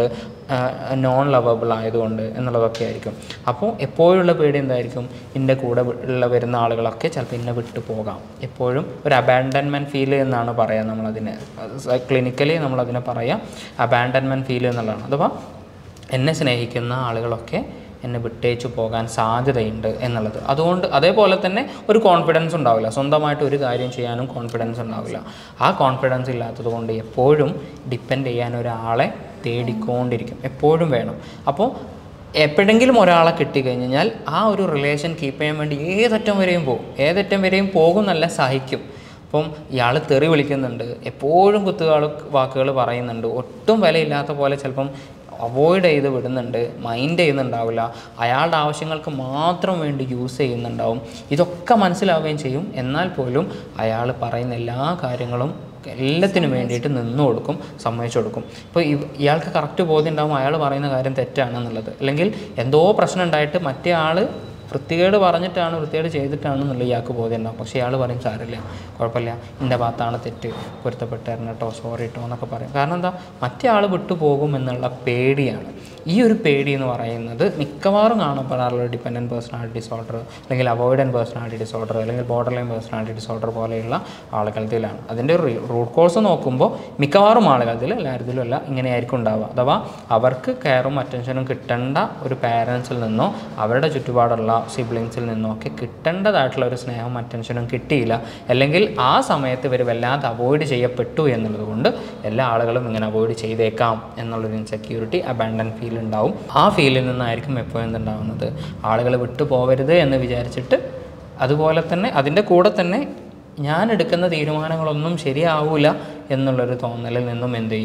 [SPEAKER 2] നോൺ ലവബിൾ ആയതുകൊണ്ട് എന്നുള്ളതൊക്കെ ആയിരിക്കും അപ്പോൾ എപ്പോഴുള്ള പേടി എന്തായിരിക്കും എൻ്റെ കൂടെ വി- ഉള്ള വരുന്ന ആളുകളൊക്കെ ചിലപ്പോൾ ഇന്നെ വിട്ടു പോകാം എപ്പോഴും ഒരു അബാൻഡൻമെൻറ്റ് ഫീൽ എന്നാണ് പറയുക നമ്മളതിനെ ക്ലിനിക്കലി നമ്മളതിനെ പറയാം അബാൻഡൻമെൻറ്റ് ഫീൽ എന്നുള്ളതാണ് അഥവാ എന്നെ സ്നേഹിക്കുന്ന ആളുകളൊക്കെ എന്നെ വിട്ടേച്ചു പോകാൻ സാധ്യതയുണ്ട് എന്നുള്ളത് അതുകൊണ്ട് അതേപോലെ തന്നെ ഒരു കോൺഫിഡൻസ് ഉണ്ടാവില്ല സ്വന്തമായിട്ട് ഒരു കാര്യം ചെയ്യാനും കോൺഫിഡൻസ് ഉണ്ടാവില്ല ആ കോൺഫിഡൻസ് ഇല്ലാത്തത് കൊണ്ട് എപ്പോഴും ഡിപ്പെൻഡ് ചെയ്യാൻ ഒരാളെ തേടിക്കൊണ്ടിരിക്കും എപ്പോഴും വേണം അപ്പോൾ എപ്പോഴെങ്കിലും ഒരാളെ കിട്ടിക്കഴിഞ്ഞാൽ ആ ഒരു റിലേഷൻ കീപ്പ് ചെയ്യാൻ വേണ്ടി ഏതറ്റം വരെയും പോകും ഏതറ്റം വരെയും പോകും നല്ല സഹിക്കും അപ്പം ഇയാൾ തെറി വിളിക്കുന്നുണ്ട് എപ്പോഴും കുത്തുകാൾ വാക്കുകൾ പറയുന്നുണ്ട് ഒട്ടും വിലയില്ലാത്ത പോലെ ചിലപ്പം അവോയ്ഡ് ചെയ്ത് വിടുന്നുണ്ട് മൈൻഡ് ചെയ്യുന്നുണ്ടാവില്ല അയാളുടെ ആവശ്യങ്ങൾക്ക് മാത്രം വേണ്ടി യൂസ് ചെയ്യുന്നുണ്ടാവും ഇതൊക്കെ മനസ്സിലാവുകയും ചെയ്യും എന്നാൽ പോലും അയാൾ പറയുന്ന എല്ലാ കാര്യങ്ങളും എല്ലാത്തിനും വേണ്ടിയിട്ട് നിന്നു കൊടുക്കും സമ്മതിച്ചു കൊടുക്കും ഇപ്പോൾ ഇയാൾക്ക് കറക്റ്റ് ബോധ്യം ഉണ്ടാവും അയാൾ പറയുന്ന കാര്യം തെറ്റാണെന്നുള്ളത് അല്ലെങ്കിൽ എന്തോ പ്രശ്നം ഉണ്ടായിട്ട് മറ്റേ ആൾ വൃത്തികേട് പറഞ്ഞിട്ടാണ് വൃത്തികേട് ചെയ്തിട്ടാണെന്നുള്ള ഇയാൾക്ക് ബോധ്യം ഉണ്ടാവും പക്ഷേ ഇയാൾ പറയും സാരമില്ല കുഴപ്പമില്ല എൻ്റെ ഭാഗത്താണ് തെറ്റ് പൊരുത്തപ്പെട്ടായിരുന്നു കേട്ടോ സോറി കേട്ടോ എന്നൊക്കെ പറയും കാരണം എന്താ മറ്റേ ആൾ വിട്ടുപോകും എന്നുള്ള പേടിയാണ് ഈ ഒരു പേടി എന്ന് പറയുന്നത് മിക്കവാറും കാണപ്പെടാറുള്ള ഡിപ്പെൻഡൻറ്റ് പേഴ്സണാലിറ്റി ഡിസോർഡർ അല്ലെങ്കിൽ അവോയ്ഡൻ പേഴ്സണാലിറ്റി ഡിസോർഡർ അല്ലെങ്കിൽ ബോർഡർ ലൈൻ പേഴ്സണാലിറ്റി ഡിസോർഡർ പോലെയുള്ള ആളുകൾത്തിലാണ് അതിൻ്റെ ഒരു റൂട്ട് കോഴ്സ് നോക്കുമ്പോൾ മിക്കവാറും ആളുകൾത്തിൽ എല്ലാവരിലും അല്ല ഇങ്ങനെയായിരിക്കും ഉണ്ടാവുക അഥവാ അവർക്ക് കെയറും അറ്റൻഷനും കിട്ടേണ്ട ഒരു പാരൻസിൽ നിന്നോ അവരുടെ ചുറ്റുപാടുള്ള സിബ്ലിങ്സിൽ നിന്നോ ഒക്കെ കിട്ടേണ്ടതായിട്ടുള്ള ഒരു സ്നേഹവും അറ്റൻഷനും കിട്ടിയില്ല അല്ലെങ്കിൽ ആ സമയത്ത് ഇവർ വല്ലാതെ അവോയ്ഡ് ചെയ്യപ്പെട്ടു എന്നുള്ളത് കൊണ്ട് എല്ലാ ആളുകളും ഇങ്ങനെ അവോയ്ഡ് ചെയ്തേക്കാം എന്നുള്ളൊരു ഇൻസെക്യൂരിറ്റി അബാൻഡൻ ഫീൽ ഉണ്ടാവും ആ ഫീലിൽ നിന്നായിരിക്കും എപ്പോഴും എന്തുണ്ടാവുന്നത് ആളുകൾ വിട്ടു പോകരുത് എന്ന് വിചാരിച്ചിട്ട് അതുപോലെ തന്നെ അതിൻ്റെ കൂടെ തന്നെ ഞാൻ എടുക്കുന്ന തീരുമാനങ്ങളൊന്നും ശരിയാവില്ല എന്നുള്ളൊരു തോന്നലിൽ നിന്നും എന്ത് ചെയ്യും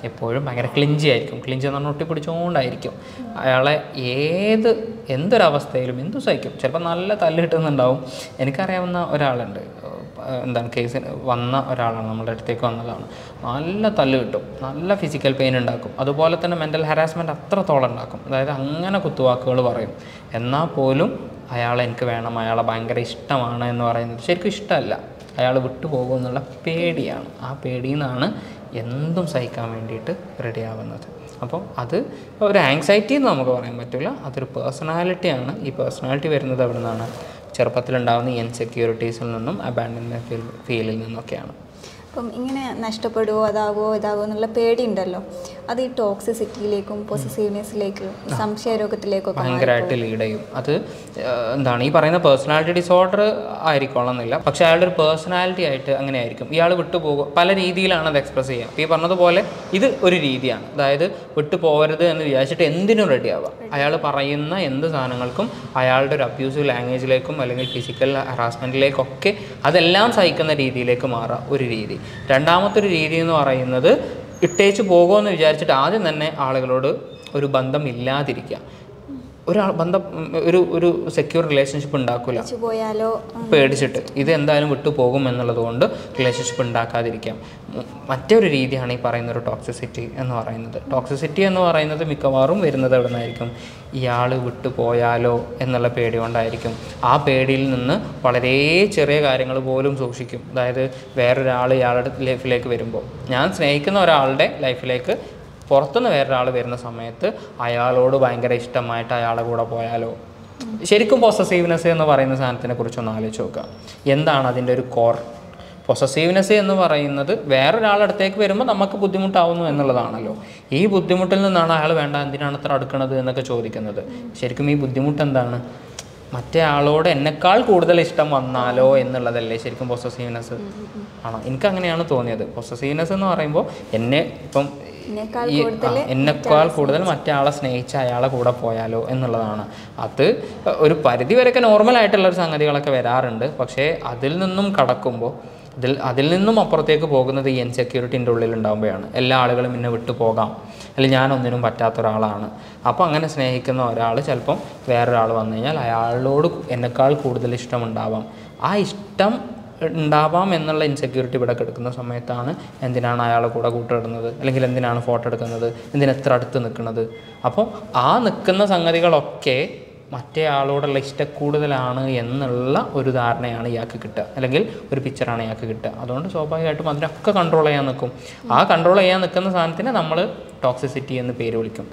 [SPEAKER 2] എപ്പോഴും ഭയങ്കര ക്ലിഞ്ചി ആയിരിക്കും ക്ലിഞ്ചി എന്ന് പറഞ്ഞാൽ ഒട്ടിപ്പിടിച്ചുകൊണ്ടായിരിക്കും അയാളെ ഏത് എന്തൊരവസ്ഥയിലും എന്തു സഹിക്കും ചിലപ്പോൾ നല്ല തല്ല് കിട്ടുന്നുണ്ടാവും എനിക്കറിയാവുന്ന ഒരാളുണ്ട് ഏഹ് എന്താണ് കേസിന് വന്ന ഒരാളാണ് നമ്മുടെ അടുത്തേക്ക് വന്നതാണ് നല്ല തല്ല് കിട്ടും നല്ല ഫിസിക്കൽ പെയിൻ ഉണ്ടാക്കും അതുപോലെ തന്നെ മെൻ്റൽ ഹരാസ്മെൻറ്റ് അത്രത്തോളം ഉണ്ടാക്കും അതായത് അങ്ങനെ കുത്തുവാക്കുകൾ പറയും എന്നാൽ പോലും അയാളെ എനിക്ക് വേണം അയാളെ ഭയങ്കര ഇഷ്ടമാണ് എന്ന് പറയുന്നത് ശരിക്കും ഇഷ്ടമല്ല അയാൾ വിട്ടുപോകും എന്നുള്ള പേടിയാണ് ആ പേടിയിൽ നിന്നാണ് എന്തും സഹിക്കാൻ വേണ്ടിയിട്ട് റെഡി ആവുന്നത് അപ്പോൾ അത് ഒരു ആങ്സൈറ്റി എന്ന് നമുക്ക് പറയാൻ പറ്റില്ല അതൊരു പേഴ്സണാലിറ്റിയാണ് ഈ പേഴ്സണാലിറ്റി വരുന്നത് എവിടെ നിന്നാണ് ചെറുപ്പത്തിലുണ്ടാകുന്ന ഈ ഇൻസെക്യൂരിറ്റീസിൽ നിന്നും അബാൻഡൻമെൻറ്റ് ഫീൽ ഫീലിൽ നിന്നൊക്കെയാണ്
[SPEAKER 1] അപ്പം ഇങ്ങനെ നഷ്ടപ്പെടുവോ അതാവോ ഇതാവോ എന്നുള്ള പേടിയുണ്ടല്ലോ അത് ഈ ടോക്സിസിറ്റിയിലേക്കും പൊസസീവ്നെസ്സിലേക്കും സംശയരോഗത്തിലേക്കൊക്കെ
[SPEAKER 2] ഭയങ്കരമായിട്ട് ലീഡ് ചെയ്യും അത് ഏഹ്, എന്താണ് ഈ പറയുന്ന പേഴ്സണാലിറ്റി ഡിസോർഡർ ആയിരിക്കണമെന്നില്ല പക്ഷേ അയാളുടെ ഒരു പേഴ്സണാലിറ്റി ആയിട്ട് അങ്ങനെ ആയിരിക്കും ഇയാൾ വിട്ടുപോകും പല രീതിയിലാണ് അത് എക്സ്പ്രസ് ചെയ്യുക അപ്പോൾ ഈ പറഞ്ഞതുപോലെ ഇത് ഒരു രീതിയാണ് അതായത് വിട്ടു പോകരുത് എന്ന് വിചാരിച്ചിട്ട് എന്തിനും റെഡി ആവുക അയാൾ പറയുന്ന എന്ത് സാധനങ്ങൾക്കും അയാളുടെ ഒരു അബ്യൂസീവ് ലാംഗ്വേജിലേക്കും അല്ലെങ്കിൽ ഫിസിക്കൽ ഹറാസ്മെൻറ്റിലേക്കൊക്കെ അതെല്ലാം സഹിക്കുന്ന രീതിയിലേക്ക് മാറുക ഒരു രീതി രണ്ടാമത്തെ ഒരു രീതി എന്ന് പറയുന്നത് ഇട്ടേച്ച് പോകുമെന്ന് വിചാരിച്ചിട്ട് ആദ്യം തന്നെ ആളുകളോട് ഒരു ബന്ധം ഇല്ലാതിരിക്കുക ഒരാൾ ബന്ധം ഉം, ഒരു ഒരു സെക്യൂർ റിലേഷൻഷിപ്പ് ഉണ്ടാക്കില്ല
[SPEAKER 1] വെച്ചു പോയാലോ ഉം,
[SPEAKER 2] പേടിച്ചിട്ട് ഇത് എന്തായാലും വിട്ടു പോകും എന്നുള്ളത് കൊണ്ട് റിലേഷൻഷിപ്പ് ഉണ്ടാക്കാതിരിക്കാം ഉം, മറ്റൊരു രീതിയാണ് ഈ പറയുന്ന ഒരു ടോക്സിസിറ്റി എന്ന് പറയുന്നത് ടോക്സിസിറ്റി എന്ന് പറയുന്നത് മിക്കവാറും വരുന്നത് എവിടെ നിന്നായിരിക്കും ഇയാൾ വിട്ടു പോയാലോ എന്നുള്ള പേടി കൊണ്ടായിരിക്കും ആ പേടിയിൽ നിന്ന് വളരെ ചെറിയ കാര്യങ്ങൾ പോലും സൂക്ഷിക്കും അതായത് വേറൊരാൾ ഇയാളുടെ ലൈഫിലേക്ക് വരുമ്പോൾ ഞാൻ സ്നേഹിക്കുന്ന ഒരാളുടെ ലൈഫിലേക്ക് പുറത്തുനിന്ന് വേറൊരാൾ വരുന്ന സമയത്ത് അയാളോട് ഭയങ്കര ഇഷ്ടമായിട്ട് അയാളുടെ കൂടെ പോയാലോ ശരിക്കും പൊസസീവ്നെസ് എന്ന് പറയുന്ന സാധനത്തിനെ കുറിച്ചൊന്ന് ആലോചിച്ച് നോക്കുക എന്താണ് അതിൻ്റെ ഒരു കോർ പൊസസീവ്നെസ് എന്ന് പറയുന്നത് വേറൊരാളുടെ അടുത്തേക്ക് വരുമ്പോൾ നമുക്ക് ബുദ്ധിമുട്ടാവുന്നു എന്നുള്ളതാണല്ലോ ഈ ബുദ്ധിമുട്ടിൽ നിന്നാണ് അയാൾ വേണ്ട എന്തിനാണ് അത്ര അടുക്കണത് എന്നൊക്കെ ചോദിക്കുന്നത് ശരിക്കും ഈ ബുദ്ധിമുട്ട് എന്താണ് മറ്റേ ആളോട് എന്നെക്കാൾ കൂടുതൽ ഇഷ്ടം വന്നാലോ എന്നുള്ളതല്ലേ ശരിക്കും പൊസസീവ്നെസ് ആണോ എനിക്ക് അങ്ങനെയാണ് തോന്നിയത് പൊസസീവ്നെസ് എന്ന് പറയുമ്പോൾ എന്നെ ഇപ്പം
[SPEAKER 1] എന്നെക്കാൾ
[SPEAKER 2] ഈ ആ, എന്നെക്കാൾ കൂടുതൽ മറ്റേ ആളെ സ്നേഹിച്ച അയാളെ കൂടെ പോയാലോ എന്നുള്ളതാണ് അത് ഒരു പരിധി വരെയൊക്കെ നോർമൽ ആയിട്ടുള്ള ഒരു സംഗതികളൊക്കെ വരാറുണ്ട് പക്ഷേ അതിൽ നിന്നും കടക്കുമ്പോൾ ഇതിൽ അതിൽ നിന്നും അപ്പുറത്തേക്ക് പോകുന്നത് ഈ ഇൻസെക്യൂരിറ്റിൻ്റെ ഉള്ളിൽ ഉണ്ടാകുമ്പോഴാണ് എല്ലാ ആളുകളും എന്നെ വിട്ടു പോകാം അല്ലെങ്കിൽ ഞാനൊന്നിനും പറ്റാത്ത ഒരാളാണ് അപ്പോൾ അങ്ങനെ സ്നേഹിക്കുന്ന ഒരാൾ ചിലപ്പം വേറൊരാൾ വന്നു കഴിഞ്ഞാൽ അയാളോട് എന്നെക്കാൾ കൂടുതൽ ഇഷ്ടമുണ്ടാവാം ആ ഇഷ്ടം ഉണ്ടാവാം എന്നുള്ള ഇൻസെക്യൂരിറ്റി ഇവിടെ കിടക്കുന്ന സമയത്താണ് എന്തിനാണ് അയാളെ കൂടെ കൂട്ടിടുന്നത് അല്ലെങ്കിൽ എന്തിനാണ് ഫോട്ടോ എടുക്കുന്നത് എന്തിനാ എത്ര അടുത്ത് നിൽക്കുന്നത് അപ്പോൾ ആ നിൽക്കുന്ന സംഗതികളൊക്കെ മറ്റേ ആളോടുള്ള ഇഷ്ടക്കൂടുതലാണ് എന്നുള്ള ഒരു ധാരണയാണ് ഇയാൾക്ക് കിട്ടുക അല്ലെങ്കിൽ ഒരു പിക്ചറാണ് ഇയാൾക്ക് കിട്ടുക അതുകൊണ്ട് സ്വാഭാവികമായിട്ടും അതിനൊക്കെ കൺട്രോൾ ചെയ്യാൻ നിൽക്കും ആ കൺട്രോൾ ചെയ്യാൻ നിൽക്കുന്ന സാധനത്തിന് നമ്മൾ ടോക്സിസിറ്റി എന്ന് പേര് വിളിക്കും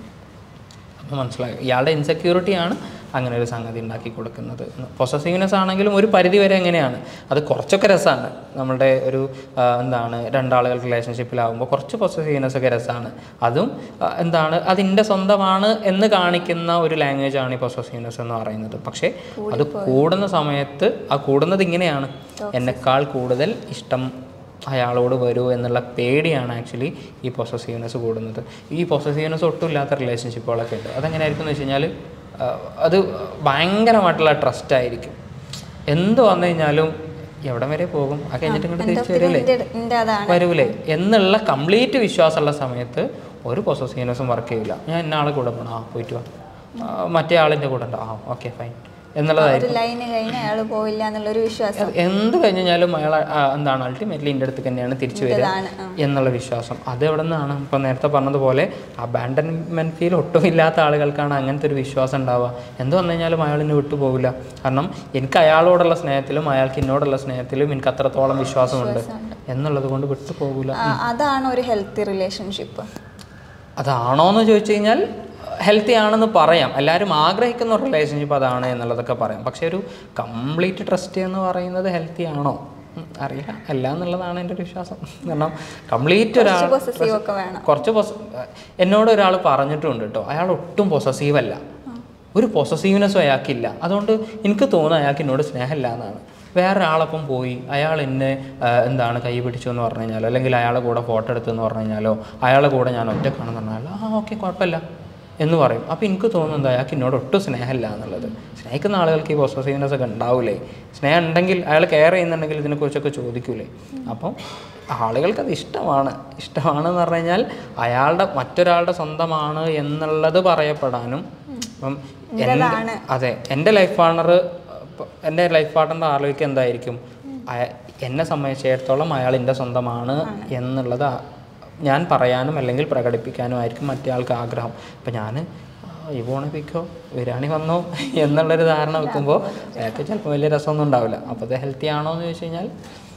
[SPEAKER 2] അപ്പോൾ മനസ്സിലായി ഇയാളുടെ ഇൻസെക്യൂരിറ്റിയാണ് അങ്ങനെ ഒരു സംഗതി ഉണ്ടാക്കി കൊടുക്കുന്നത് പൊസസീവ്നെസ് ആണെങ്കിലും ഒരു പരിധി വരെ എങ്ങനെയാണ് അത് കുറച്ചൊക്കെ രസമാണ് നമ്മുടെ ഒരു ആ, എന്താണ് രണ്ടാളുകൾ റിലേഷൻഷിപ്പിലാവുമ്പോൾ കുറച്ച് പൊസസീവ്നെസ് ഒക്കെ രസമാണ് അതും ആ, എന്താണ് അതിൻ്റെ സ്വന്തമാണ് എന്ന് കാണിക്കുന്ന ഒരു ലാംഗ്വേജ് ആണ് ഈ പൊസസീവ്നെസ് എന്ന് പറയുന്നത് പക്ഷേ അത് കൂടുന്ന സമയത്ത് ആ കൂടുന്നത് ഇങ്ങനെയാണ് എന്നെക്കാൾ കൂടുതൽ ഇഷ്ടം അയാളോട് വരൂ എന്നുള്ള പേടിയാണ് ആക്ച്വലി ഈ പൊസസീവ്നെസ് കൂടുന്നത് ഈ പൊസസീവ്നെസ് ഒട്ടും ഇല്ലാത്ത റിലേഷൻഷിപ്പുകളൊക്കെ ഉണ്ട് അതെങ്ങനെയായിരിക്കും എന്ന് വെച്ച് കഴിഞ്ഞാൽ അത് ഭയങ്കരമായിട്ടുള്ള ട്രസ്റ്റ് ആയിരിക്കും എന്ത് വന്നു കഴിഞ്ഞാലും എവിടം വരെ പോകും ആ കഴിഞ്ഞിട്ട് ഇങ്ങോട്ട് തിരിച്ചു വരില്ലേ
[SPEAKER 1] എൻ്റെ അതാണ്
[SPEAKER 2] വരൂലേ എന്നുള്ള കംപ്ലീറ്റ് വിശ്വാസമുള്ള സമയത്ത് ഒരു പൊസസീവ്നെസ്സും വർക്ക് ചെയ്യില്ല ഞാൻ ഇന്ന ആളെ കൂടെ പോകണം ആ പോയിട്ട് വാ ആ, മറ്റേ ആളിൻ്റെ കൂടെ ഉണ്ടോ ആ ഓക്കെ ഫൈൻ എന്നുള്ളതായിരിക്കും
[SPEAKER 1] ഒരു ലൈന് കഴിഞ്ഞ് അയാൾ പോയില്ല എന്നുള്ളൊരു വിശ്വാസം
[SPEAKER 2] അത് എന്ത് കഴിഞ്ഞ് കഴിഞ്ഞാലും അയാൾ ആ, എന്താണ് അൾട്ടിമേറ്റ്ലി എൻ്റെ അടുത്ത് തന്നെയാണ് തിരിച്ചു വരിക
[SPEAKER 1] ഇതാണ് ആ.
[SPEAKER 2] എന്നുള്ള വിശ്വാസം അത് എവിടെ നിന്നാണ് ഇപ്പം നേരത്തെ പറഞ്ഞതുപോലെ അബാൻഡൻമെൻറ്റ് ഫീൽ ഒട്ടും ഇല്ലാത്ത ആളുകൾക്കാണ് അങ്ങനത്തെ ഒരു വിശ്വാസം ഉണ്ടാവുക എന്ത് വന്നു കഴിഞ്ഞാലും അയാൾ എന്നെ വിട്ടു പോകില്ല കാരണം എനിക്ക് അയാളോടുള്ള സ്നേഹത്തിലും അയാൾക്ക് എന്നോടുള്ള സ്നേഹത്തിലും എനിക്ക് അത്രത്തോളം വിശ്വാസമുണ്ട് എന്നുള്ളത് കൊണ്ട് വിട്ടു പോകില്ല
[SPEAKER 1] ആ, അതാണ് ഒരു ഹെൽത്തി റിലേഷൻഷിപ്പ്
[SPEAKER 2] അതാണോ എന്ന് ചോദിച്ചു കഴിഞ്ഞാൽ ഹെൽത്തി ആണെന്ന് പറയാം എല്ലാവരും ആഗ്രഹിക്കുന്ന ഒരു റിലേഷൻഷിപ്പ് അതാണ് എന്നുള്ളതൊക്കെ പറയാം പക്ഷേ ഒരു കംപ്ലീറ്റ് ട്രസ്റ്റ് എന്ന് പറയുന്നത് ഹെൽത്തി ആണോ ഉം, അറിയില്ല അല്ല എന്നുള്ളതാണ് എൻ്റെ ഒരു വിശ്വാസം കാരണം കംപ്ലീറ്റ് ഒരാൾ
[SPEAKER 1] പൊസസീവ് ഒക്കെ വേണം
[SPEAKER 2] കുറച്ച് പൊസ എന്നോട് ഒരാൾ പറഞ്ഞിട്ടുണ്ട് കേട്ടോ അയാൾ ഒട്ടും പൊസസീവ് അല്ല ഒരു പൊസസീവ്നെസ്സും അയാൾക്കില്ല അതുകൊണ്ട് എനിക്ക് തോന്നുന്നു അയാൾക്ക് എന്നോട് സ്നേഹമില്ല എന്നാണ് വേറൊരാളൊപ്പം പോയി അയാൾ എന്നെ ആ, എന്താണ് കൈ പിടിച്ചു എന്ന് പറഞ്ഞു കഴിഞ്ഞാലോ അല്ലെങ്കിൽ അയാളെ കൂടെ ഫോട്ടോ എടുത്തെന്ന് പറഞ്ഞു കഴിഞ്ഞാലോ അയാളെ കൂടെ ഞാൻ ഒറ്റക്കാണെന്ന് പറഞ്ഞാലോ ആ ഓക്കെ കുഴപ്പമില്ല എന്ന് പറയും അപ്പോൾ എനിക്ക് തോന്നുന്നത് അയാൾക്ക് എന്നോട് ഒട്ടും സ്നേഹമില്ല എന്നുള്ളത് സ്നേഹിക്കുന്ന ആളുകൾക്ക് ഈ പോസസീവ്നെസ് ഒക്കെ ഉണ്ടാവില്ലേ സ്നേഹം ഉണ്ടെങ്കിൽ അയാൾ കെയർ ചെയ്യുന്നുണ്ടെങ്കിൽ ഇതിനെക്കുറിച്ചൊക്കെ ചോദിക്കൂലേ അപ്പം ആളുകൾക്ക് അത് ഇഷ്ടമാണ് ഇഷ്ടമാണെന്ന് പറഞ്ഞു കഴിഞ്ഞാൽ അയാളുടെ മറ്റൊരാളുടെ സ്വന്തമാണ് എന്നുള്ളത് പറയപ്പെടാനും അപ്പം എൻ്റെ അതെ എൻ്റെ ലൈഫ് പാർട്ണർ എൻ്റെ ലൈഫ് പാർട്ണറിൻ്റെ ആലോചിക്കുക എന്തായിരിക്കും അയ- എന്നെ സംബന്ധിച്ചിടത്തോളം അയാൾ എൻ്റെ സ്വന്തമാണ് എന്നുള്ളത് ആ- ഞാൻ പറയാനും അല്ലെങ്കിൽ പ്രകടിപ്പിക്കാനും ആയിരിക്കും മറ്റേ ആൾക്ക് ആഗ്രഹം അപ്പം ഞാൻ ഇവോണെ പിക്കോ ബിരിയാണി വന്നോ എന്നുള്ളൊരു ധാരണ വെക്കുമ്പോൾ അയാൾക്ക് ചിലപ്പോൾ വലിയ രസമൊന്നും ഉണ്ടാവില്ല അപ്പോൾ അത് ഹെൽത്തി ആണോ എന്ന് ചോദിച്ചു കഴിഞ്ഞാൽ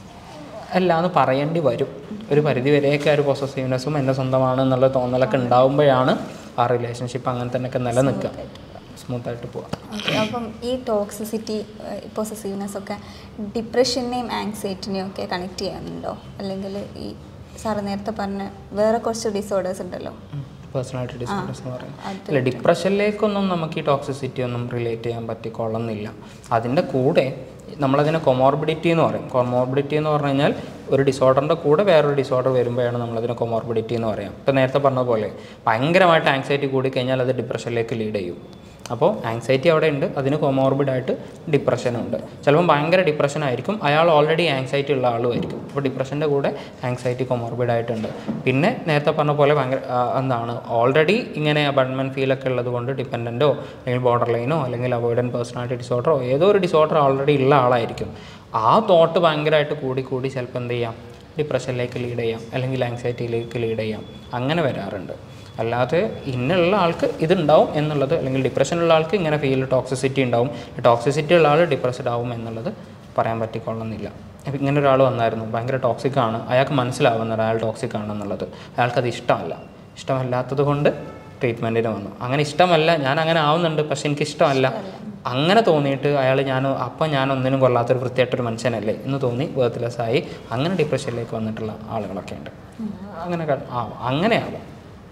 [SPEAKER 2] അല്ല എന്ന് പറയേണ്ടി വരും ഒരു പരിധി വരെയൊക്കെ ആ ഒരു പൊസസീവ്നെസ്സും എൻ്റെ സ്വന്തമാണ് എന്നുള്ള തോന്നലൊക്കെ ഉണ്ടാവുമ്പോഴാണ് ആ റിലേഷൻഷിപ്പ് അങ്ങനെ തന്നെയൊക്കെ നിലനിൽക്കുക സ്മൂത്തായിട്ട് പോവാം
[SPEAKER 1] ഓക്കെ അപ്പം ഈ ടോക്സിസിറ്റി പൊസസീവ്നെസ് ഒക്കെ ഡിപ്രഷനെയും ആങ്സൈറ്റിനെയും ഒക്കെ കണക്ട് ചെയ്യാനുണ്ടോ അല്ലെങ്കിൽ ഈ സാറ് നേരത്തെ പറഞ്ഞ വേറെ കുറച്ച് ഡിസോർഡേഴ്സ് ഉണ്ടല്ലോ
[SPEAKER 2] പേഴ്സണാലിറ്റി ഡിസോർഡേഴ്സ് എന്ന് പറയും
[SPEAKER 1] അത്
[SPEAKER 2] അല്ല ഡിപ്രഷനിലേക്കൊന്നും നമുക്ക് ഈ ടോക്സിസിറ്റി ഒന്നും റിലേറ്റ് ചെയ്യാൻ പറ്റിക്കൊള്ളുന്നില്ല അതിൻ്റെ കൂടെ നമ്മളതിനെ കൊമോർബിഡിറ്റി എന്ന് പറയും കൊമോർബിഡിറ്റി എന്ന് പറഞ്ഞു കഴിഞ്ഞാൽ ഒരു ഡിസോർഡറിൻ്റെ കൂടെ വേറൊരു ഡിസോർഡർ വരുമ്പോഴാണ് നമ്മളതിനെ കൊമോർബിഡിറ്റി എന്ന് പറയാം ഇപ്പോൾ നേരത്തെ പറഞ്ഞ പോലെ ഭയങ്കരമായിട്ട് ആങ്സൈറ്റി കൂടി കഴിഞ്ഞാൽ അത് ഡിപ്രഷനിലേക്ക് ലീഡ് ചെയ്യും അപ്പോൾ ആങ്സൈറ്റി അവിടെ ഉണ്ട് അതിന് കൊമോർബിഡായിട്ട് ഡിപ്രഷനുണ്ട് ചിലപ്പം ഭയങ്കര ഡിപ്രഷൻ ആയിരിക്കും അയാൾ ഓൾറെഡി ആങ്സൈറ്റി ഉള്ള ആളുമായിരിക്കും അപ്പോൾ ഡിപ്രഷൻ്റെ കൂടെ ആങ്സൈറ്റി കൊമോർബിഡായിട്ടുണ്ട് പിന്നെ നേരത്തെ പറഞ്ഞ പോലെ ഭയങ്കര ആ, എന്താണ് ഓൾറെഡി ഇങ്ങനെ അബൺമെൻറ്റ് ഫീലൊക്കെ ഉള്ളത് കൊണ്ട് ഡിപ്പെൻഡൻറ്റോ അല്ലെങ്കിൽ ബോർഡർ ലൈനോ അല്ലെങ്കിൽ അവോയ്ഡൻ പേഴ്സണാലിറ്റി ഡിസോർഡറോ ഏതോ ഒരു ഡിസോർഡർ ഓൾറെഡി ഉള്ള ആളായിരിക്കും ആ തോട്ട് ഭയങ്കരമായിട്ട് കൂടി കൂടി ചിലപ്പോൾ എന്ത് ചെയ്യാം ഡിപ്രഷനിലേക്ക് ലീഡ് ചെയ്യാം അല്ലെങ്കിൽ ആങ്സൈറ്റിയിലേക്ക് ലീഡ് ചെയ്യാം അങ്ങനെ വരാറുണ്ട് അല്ലാതെ ഇന്നുള്ള ആൾക്ക് ഇതുണ്ടാവും എന്നുള്ളത് അല്ലെങ്കിൽ ഡിപ്രഷനുള്ള ആൾക്ക് ഇങ്ങനെ ഫീൽ ടോക്സിസിറ്റി ഉണ്ടാവും ടോക്സിസിറ്റി ഉള്ള ആൾ ഡിപ്രസ്ഡ് ആവും എന്നുള്ളത് പറയാൻ പറ്റിക്കൊള്ളുന്നില്ല അപ്പം ഇങ്ങനെ ഒരാൾ വന്നായിരുന്നു ഭയങ്കര ടോക്സിക് ആണ് അയാൾക്ക് മനസ്സിലാവുന്നത് അയാൾ ടോക്സിക് ആണെന്നുള്ളത് അയാൾക്കത് ഇഷ്ടമല്ല ഇഷ്ടമല്ലാത്തത് കൊണ്ട് ട്രീറ്റ്മെൻറ്റിന് വന്നു അങ്ങനെ ഇഷ്ടമല്ല ഞാൻ അങ്ങനെ ആവുന്നുണ്ട് പക്ഷെ എനിക്ക് ഇഷ്ടമല്ല അങ്ങനെ തോന്നിയിട്ട് അയാൾ ഞാൻ അപ്പം ഞാൻ ഒന്നിനും കൊള്ളാത്തൊരു വൃത്തിയായിട്ടൊരു മനുഷ്യനല്ലേ എന്ന് തോന്നി വേർത്തിലെസ് ആയി അങ്ങനെ ഡിപ്രഷനിലേക്ക് വന്നിട്ടുള്ള ആളുകളൊക്കെ ഉണ്ട് അങ്ങനെ ക- ആവാം അങ്ങനെ ആവാം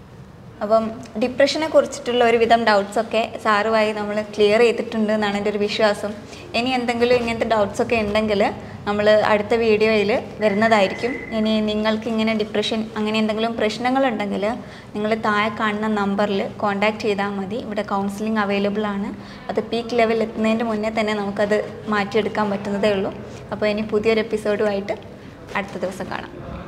[SPEAKER 1] അപ്പം ഡിപ്രഷനെ കുറിച്ചിട്ടുള്ള ഒരുവിധം ഡൗട്ട്സ് ഒക്കെ സാറുമായി നമ്മൾ ക്ലിയർ ചെയ്തിട്ടുണ്ട് എന്നാണ് എൻ്റെ ഒരു വിശ്വാസം ഇനി എന്തെങ്കിലും ഇങ്ങനത്തെ ഡൗട്ട്സ് ഒക്കെ ഉണ്ടെങ്കിൽ നമ്മൾ അടുത്ത വീഡിയോയിൽ വരുന്നതായിരിക്കും ഇനി നിങ്ങൾക്ക് ഇങ്ങനെ ഡിപ്രഷൻ അങ്ങനെ എന്തെങ്കിലും പ്രശ്നങ്ങളുണ്ടെങ്കിൽ നിങ്ങൾ താഴെ കാണുന്ന നമ്പറിൽ കോൺടാക്റ്റ് ചെയ്താൽ മതി ഇവിടെ കൗൺസിലിംഗ് അവൈലബിൾ ആണ് അത് പീക്ക് ലെവൽ എത്തുന്നതിൻ്റെ മുന്നേ തന്നെ നമുക്കത് മാറ്റിയെടുക്കാൻ പറ്റുന്നതേ ഉള്ളൂ അപ്പോൾ ഇനി പുതിയൊരു എപ്പിസോഡുമായിട്ട് അടുത്ത ദിവസം കാണാം